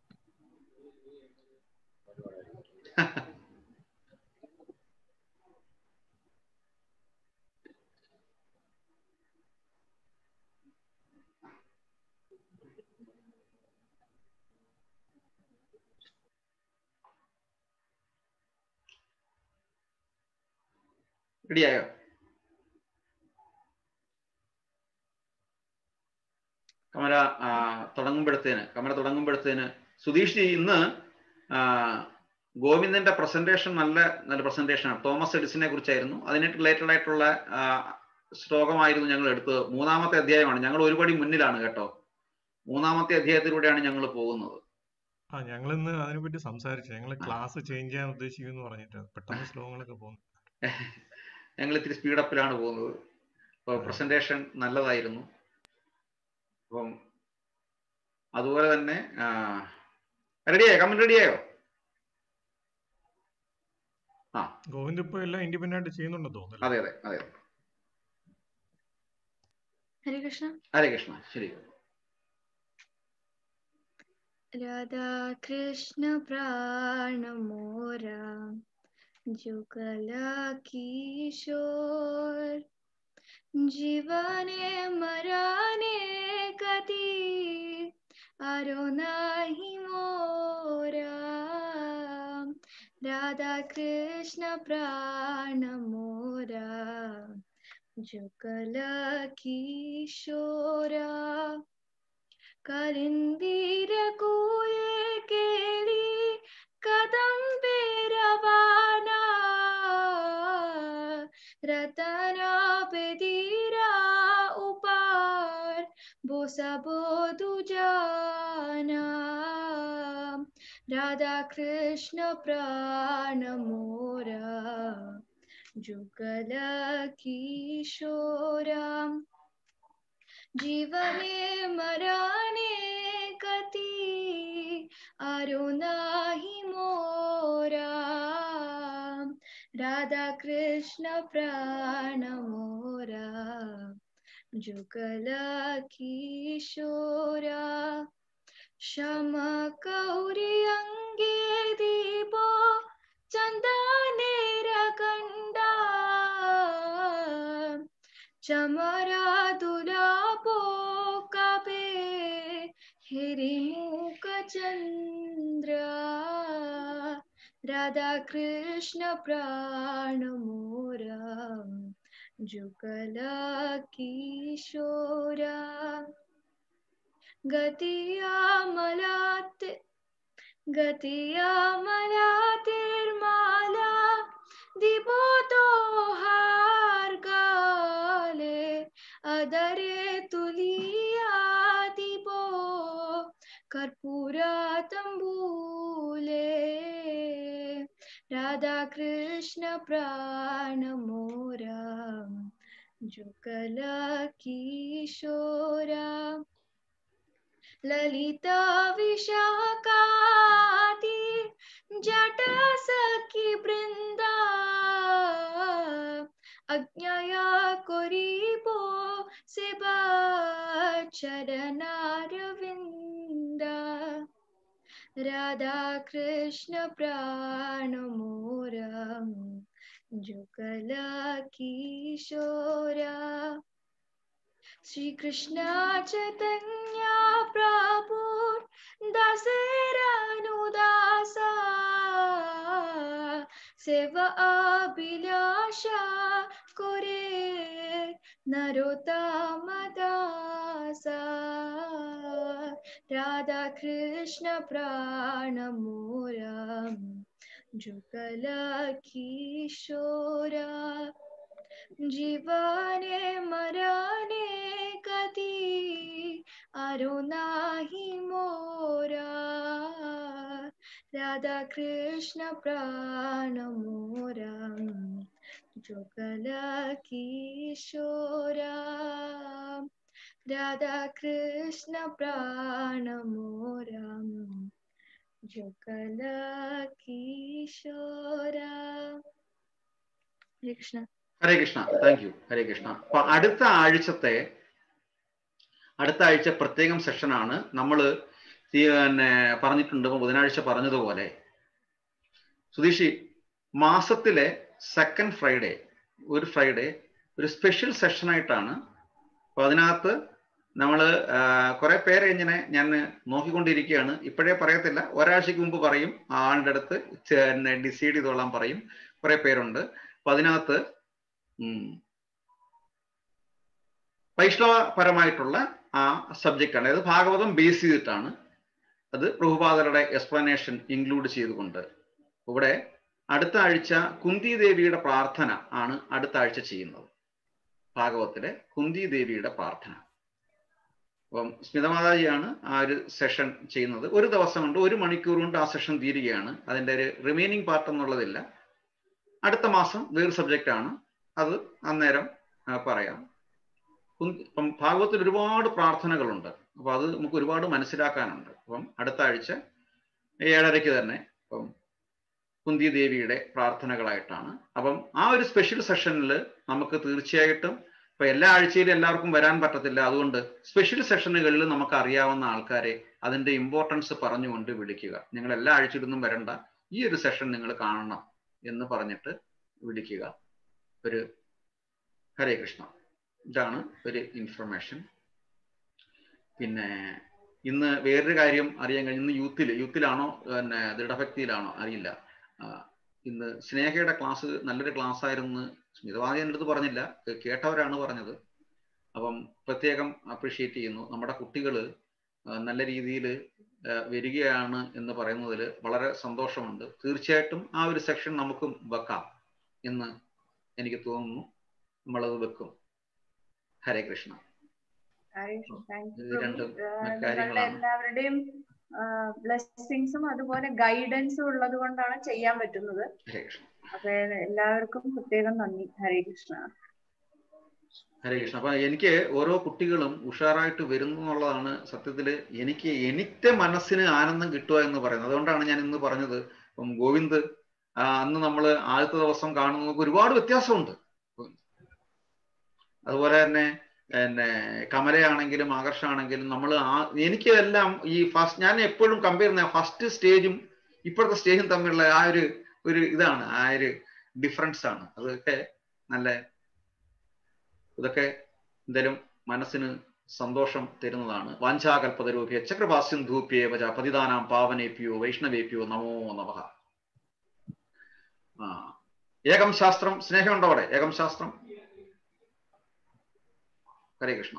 Speaker 1: റെഡിയായോ കമല തുടങ്ങുമ്പോഴത്തേന് കമല തുടങ്ങുമ്പോഴത്തേന് സുധീഷ് ഇന്ന് ഗോവിന്ദന്റെ പ്രസന്റേഷൻ നല്ല നല്ല പ്രസന്റേഷനാണ് തോമസ് എഡിസിനെ കുറിച്ചായിരുന്നു അതിന് റിലേറ്റഡ് ആയിട്ടുള്ള ശ്ലോകമായിരുന്നു ഞങ്ങൾ എടുത്തത് മൂന്നാമത്തെ അധ്യായമാണ് ഞങ്ങൾ ഒരുപടി മുന്നിലാണ് കേട്ടോ മൂന്നാമത്തെ അധ്യായത്തിലൂടെയാണ് ഞങ്ങൾ പോകുന്നത്
Speaker 3: ആ ഞങ്ങൾ ഇന്ന് അതിനെപ്പറ്റി സംസാരിച്ചു ഞങ്ങൾ ക്ലാസ് ചേഞ്ച് ചെയ്യാൻ ഉദ്ദേശിക്കുന്നു പറഞ്ഞിട്ട് പെട്ടെന്ന് ശ്ലോകങ്ങളൊക്കെ പോകുന്നു
Speaker 1: ഞങ്ങൾ ഇത്തിരി സ്പീഡപ്പിലാണ് പോകുന്നത് അപ്പോൾ പ്രസന്റേഷൻ നല്ലതായിരുന്നു അപ്പം അതുപോലെ തന്നെ റെഡിയായോ കമന്റ് റെഡിയായോ ആ
Speaker 3: ഗോവിന്ദ് ഇപ്പൊ എല്ലാം ഇൻഡിപെൻഡന്റ് ആയിട്ട് ചെയ്യുന്നുണ്ടെന്ന് തോന്നുന്നു
Speaker 1: അതെ അതെ അതെ
Speaker 9: ഹരേ കൃഷ്ണ
Speaker 1: ഹരേ കൃഷ്ണ ശരി
Speaker 9: राधा कृष्ण प्राण मोरा जुगला किशोर जीवने मराने कति आरो नाही मोरा राधा कृष्ण प्राण मोरा जुगल किशोरा कलिंदीर कुये केली कदम रवाना रतना बेदीरा उपार बोसा बोधु जाना राधा कृष्ण प्राण मोरा जुगल किशोरा जीवने मराने कति आरो नाही मोरा राधा कृष्ण प्राण मोरा जुगल किशोरा श्याम कौरि अंगे दीपो चंदनेर कंडा चमरा दुलापो कपे हिरिमुख चंद्र राधा कृष्ण प्राण मोरा जुगल किशोरा गतिया मलात गतिया मलातिर्माला दीपो तो हार गाले अदरे तुलिया दीपो कर्पूरा तंबूले राधा कृष्ण प्राण मोरा जुगल किशोरा ललिता विशाखाति जट सखी बृंदा अज्ञया कोरीपो सेवा चरणारविन्दा राधा कृष्ण प्राण मोरा जुगल किशोरा श्री कृष्ण चैतन्य प्रभु दासेरानुदासा सेव अभिलाषा करे नरोत्तमदासा राधा कृष्ण प्राण मोरा जुगल किशोरा जीवने मरणे कति आरो नाही मोरा राधा कृष्ण प्राण मोरा जुगल किशोरा राधा कृष्ण प्राण मोरा जुगल किशोरा हरे कृष्ण
Speaker 1: ഹരേ കൃഷ്ണ താങ്ക് യു ഹരേ കൃഷ്ണ അപ്പൊ അടുത്ത ആഴ്ചത്തെ അടുത്ത ആഴ്ച പ്രത്യേകം സെഷനാണ് നമ്മൾ പിന്നെ പറഞ്ഞിട്ടുണ്ട് ഇപ്പൊ ബുധനാഴ്ച പറഞ്ഞതുപോലെ സുധീഷി മാസത്തിലെ സെക്കൻഡ് ഫ്രൈഡേ ഒരു ഫ്രൈഡേ ഒരു സ്പെഷ്യൽ സെഷനായിട്ടാണ് അപ്പൊ അതിനകത്ത് നമ്മൾ കുറെ പേരെ ഇങ്ങനെ ഞാൻ നോക്കിക്കൊണ്ടിരിക്കുകയാണ് ഇപ്പോഴേ പറയത്തില്ല ഒരാഴ്ചക്ക് മുമ്പ് പറയും ആ ആളുടെ അടുത്ത് ഡിസൈഡ് ചെയ്തോളാൻ പറയും കുറെ പേരുണ്ട് അപ്പൊ അതിനകത്ത് ഉം, വൈഷ്ണവപരമായിട്ടുള്ള ആ സബ്ജക്റ്റ് ആണ് അതായത് ഭാഗവതം ബേസ് ചെയ്തിട്ടാണ് അത് പ്രഭുപാദരുടെ എക്സ്പ്ലനേഷൻ ഇൻക്ലൂഡ് ചെയ്തുകൊണ്ട് ഇവിടെ അടുത്ത ആഴ്ച കുന്തി ദേവിയുടെ പ്രാർത്ഥന ആണ് അടുത്ത ആഴ്ച ചെയ്യുന്നത് ഭാഗവത്തിലെ കുന്തി ദേവിയുടെ പ്രാർത്ഥന അപ്പം സ്മിതമാതാജിയാണ് ആ ഒരു സെഷൻ ചെയ്യുന്നത് ഒരു ദിവസം കൊണ്ട് ഒരു മണിക്കൂർ കൊണ്ട് ആ സെഷൻ തീരുകയാണ് അതിൻ്റെ ഒരു റിമൈനിങ് പാർട്ട് എന്നുള്ളതില്ല അടുത്ത മാസം വേറെ സബ്ജക്റ്റ് ആണ് അത് അന്നേരം ആ, പറയാം കുന്തി- ഇപ്പം ഭാഗവത്തിൽ ഒരുപാട് പ്രാർത്ഥനകളുണ്ട് അപ്പൊ അത് നമുക്ക് ഒരുപാട് മനസ്സിലാക്കാനുണ്ട് അപ്പം അടുത്ത ആഴ്ച ഏഴരയ്ക്ക് തന്നെ ഇപ്പം കുന്തി ദേവിയുടെ പ്രാർത്ഥനകളായിട്ടാണ് അപ്പം ആ ഒരു സ്പെഷ്യൽ സെഷനിൽ നമുക്ക് തീർച്ചയായിട്ടും ഇപ്പൊ എല്ലാ ആഴ്ചയിലും എല്ലാവർക്കും വരാൻ പറ്റത്തില്ല അതുകൊണ്ട് സ്പെഷ്യൽ സെഷനുകളിൽ നമുക്ക് അറിയാവുന്ന ആൾക്കാരെ അതിന്റെ ഇമ്പോർട്ടൻസ് പറഞ്ഞുകൊണ്ട് വിളിക്കുക നിങ്ങൾ എല്ലാ ആഴ്ചയിലൊന്നും വരണ്ട ഈ ഒരു സെഷൻ നിങ്ങൾ കാണണം എന്ന് പറഞ്ഞിട്ട് വിളിക്കുക ഒരു ഹരേ കൃഷ്ണ ഇതാണ് ഒരു ഇൻഫർമേഷൻ പിന്നെ ഇന്ന് വേറൊരു കാര്യം അറിയാൻ കഴിഞ്ഞു ഇന്ന് യൂത്തിൽ യൂത്തിലാണോ പിന്നെ ദൃഢഭക്തിയിലാണോ അറിയില്ല ആ, ഇന്ന് സ്നേഹയുടെ ക്ലാസ് നല്ലൊരു ക്ലാസ് ആയിരുന്നു സ്മിതവാദി എൻ്റെ അടുത്ത് പറഞ്ഞില്ല കേ- കേട്ടവരാണ് പറഞ്ഞത് അപ്പം പ്രത്യേകം അപ്രീഷിയേറ്റ് ചെയ്യുന്നു നമ്മുടെ കുട്ടികൾ നല്ല രീതിയിൽ വരികയാണ് എന്ന് പറയുന്നതിൽ വളരെ സന്തോഷമുണ്ട് തീർച്ചയായിട്ടും ആ ഒരു സെക്ഷൻ നമുക്കും വെക്കാം എന്ന് എനിക്ക് തോന്നുന്നു നമ്മളത് വെക്കും ഹരേ കൃഷ്ണ
Speaker 2: താങ്ക്
Speaker 1: ഇത്
Speaker 2: യു
Speaker 1: രണ്ടും
Speaker 2: നിങ്ങളുടെ
Speaker 1: കാര്യങ്ങളാണ്
Speaker 2: എല്ലാവരുടെയും ബ്ലെസ്സിങ്സും അതുപോലെ ഗൈഡൻസും ഉള്ളത് കൊണ്ടാണ് ചെയ്യാൻ പറ്റുന്നത്
Speaker 1: ഹരേ കൃഷ്ണ
Speaker 2: അപ്പൊ എല്ലാവർക്കും പ്രത്യേകം നന്ദി ഹരേ കൃഷ്ണ
Speaker 1: ഹരേ കൃഷ്ണ അപ്പൊ എനിക്ക് ഓരോ കുട്ടികളും ഉഷാറായിട്ട് വരുന്നു എന്നുള്ളതാണ് സത്യത്തില് എനിക്ക് എനിക്ക് മനസ്സിന് ആനന്ദം കിട്ടുക എന്ന് പറയുന്നത് അതുകൊണ്ടാണ് ഞാൻ ഇന്ന് പറഞ്ഞത് ഇപ്പം ഗോവിന്ദ് ആ, അന്ന് നമ്മൾ ആദ്യത്തെ ദിവസം കാണുന്നതൊക്കെ ഒരുപാട് വ്യത്യാസമുണ്ട് അതുപോലെ തന്നെ പിന്നെ കമലയാണെങ്കിലും ആകർഷാണെങ്കിലും നമ്മൾ ആ എനിക്ക് എല്ലാം ഈ ഫസ്റ്റ് ഞാൻ എപ്പോഴും കമ്പയർ ചെയ്യുന്ന ഫസ്റ്റ് സ്റ്റേജും ഇപ്പോഴത്തെ സ്റ്റേജും തമ്മിലുള്ള ആ ഒരു ഒരു ഇതാണ് ആ ഒരു ഡിഫറൻസ് ആണ് അതൊക്കെ നല്ല ഇതൊക്കെ എന്തായാലും മനസ്സിന് സന്തോഷം തരുന്നതാണ് വാഞ്ചാകൽപതരൂപ്യ ചക്രഭാസ്യന്ധൂപ്യേവച പതിദാനാം പാവനേപ്യോ വൈഷ്ണവേപ്യോ നമോ നമഃ ആ ഏകം ശാസ്ത്രം സ്നേഹമുണ്ടോ അവിടെ ഏകം ശാസ്ത്രം ഹരേ കൃഷ്ണ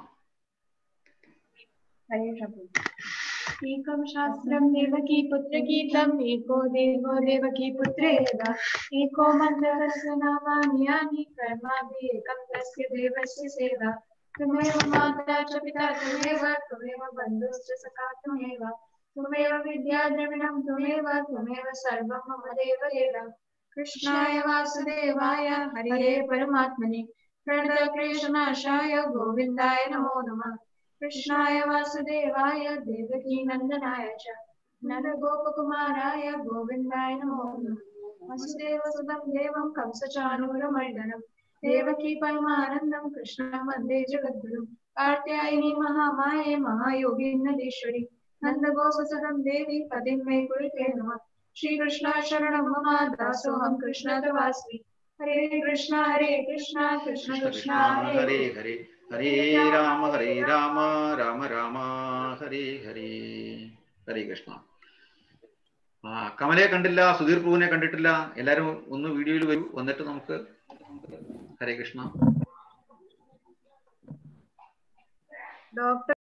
Speaker 2: ഹരേ കൃഷ്ണ
Speaker 9: एकं शास्त्रं देवकी पुत्रगीतम् एको देवो देवकी पुत्रेव एको मन्त्रस्य नामानि यानि कर्माभि एकं तस्य देवस्य सेवा त्वमेव माता च पिता त्वमेव त्वमेव बन्धुश्च सखा त्वमेव त्वमेव विद्या द्रविणं त्वमेव त्वमेव सर्वं मम देव देव कृष्णाय वासुदेवाय हरे परमात्मने प्रणतक्लेशनाशाय गोविन्दाय नमो नमः कृष्णाय वासुदेवाय देवकी नन्दनाय च नरगोपकुमाराय गोविन्दाय नमो नमः वसुदेवसुतं देवं कंसचाणूरमर्दनं देवकी परमानन्दं कृष्णं वन्दे जगद्गुरुं कार्त्यायिनी महामाये महायोगीन्नदीश्वरी नन्दगोपसुतं देवी पतिं मे कुरुते नमः श्रीकृष्ण शरणं मम दासोऽहं कृष्ण तवास्मि हरे कृष्ण हरे कृष्ण कृष्ण
Speaker 1: കൃഷ്ണ
Speaker 9: कृष्ण
Speaker 1: കൃഷ്ണ
Speaker 9: हरे
Speaker 1: ഹരേ ഹരേ ഹരേ രാമ ഹരേ രാമ രാമ രാമ ഹരേ ഹരേ ഹരേ കൃഷ്ണ ആ കമലയെ കണ്ടില്ല സുധീർ പ്രഭുവിനെ കണ്ടിട്ടില്ല എല്ലാരും ഒന്ന് വീഡിയോയിൽ വരൂ വന്നിട്ട് നമുക്ക് ഹരേ കൃഷ്ണ
Speaker 2: ഡോക്ടർ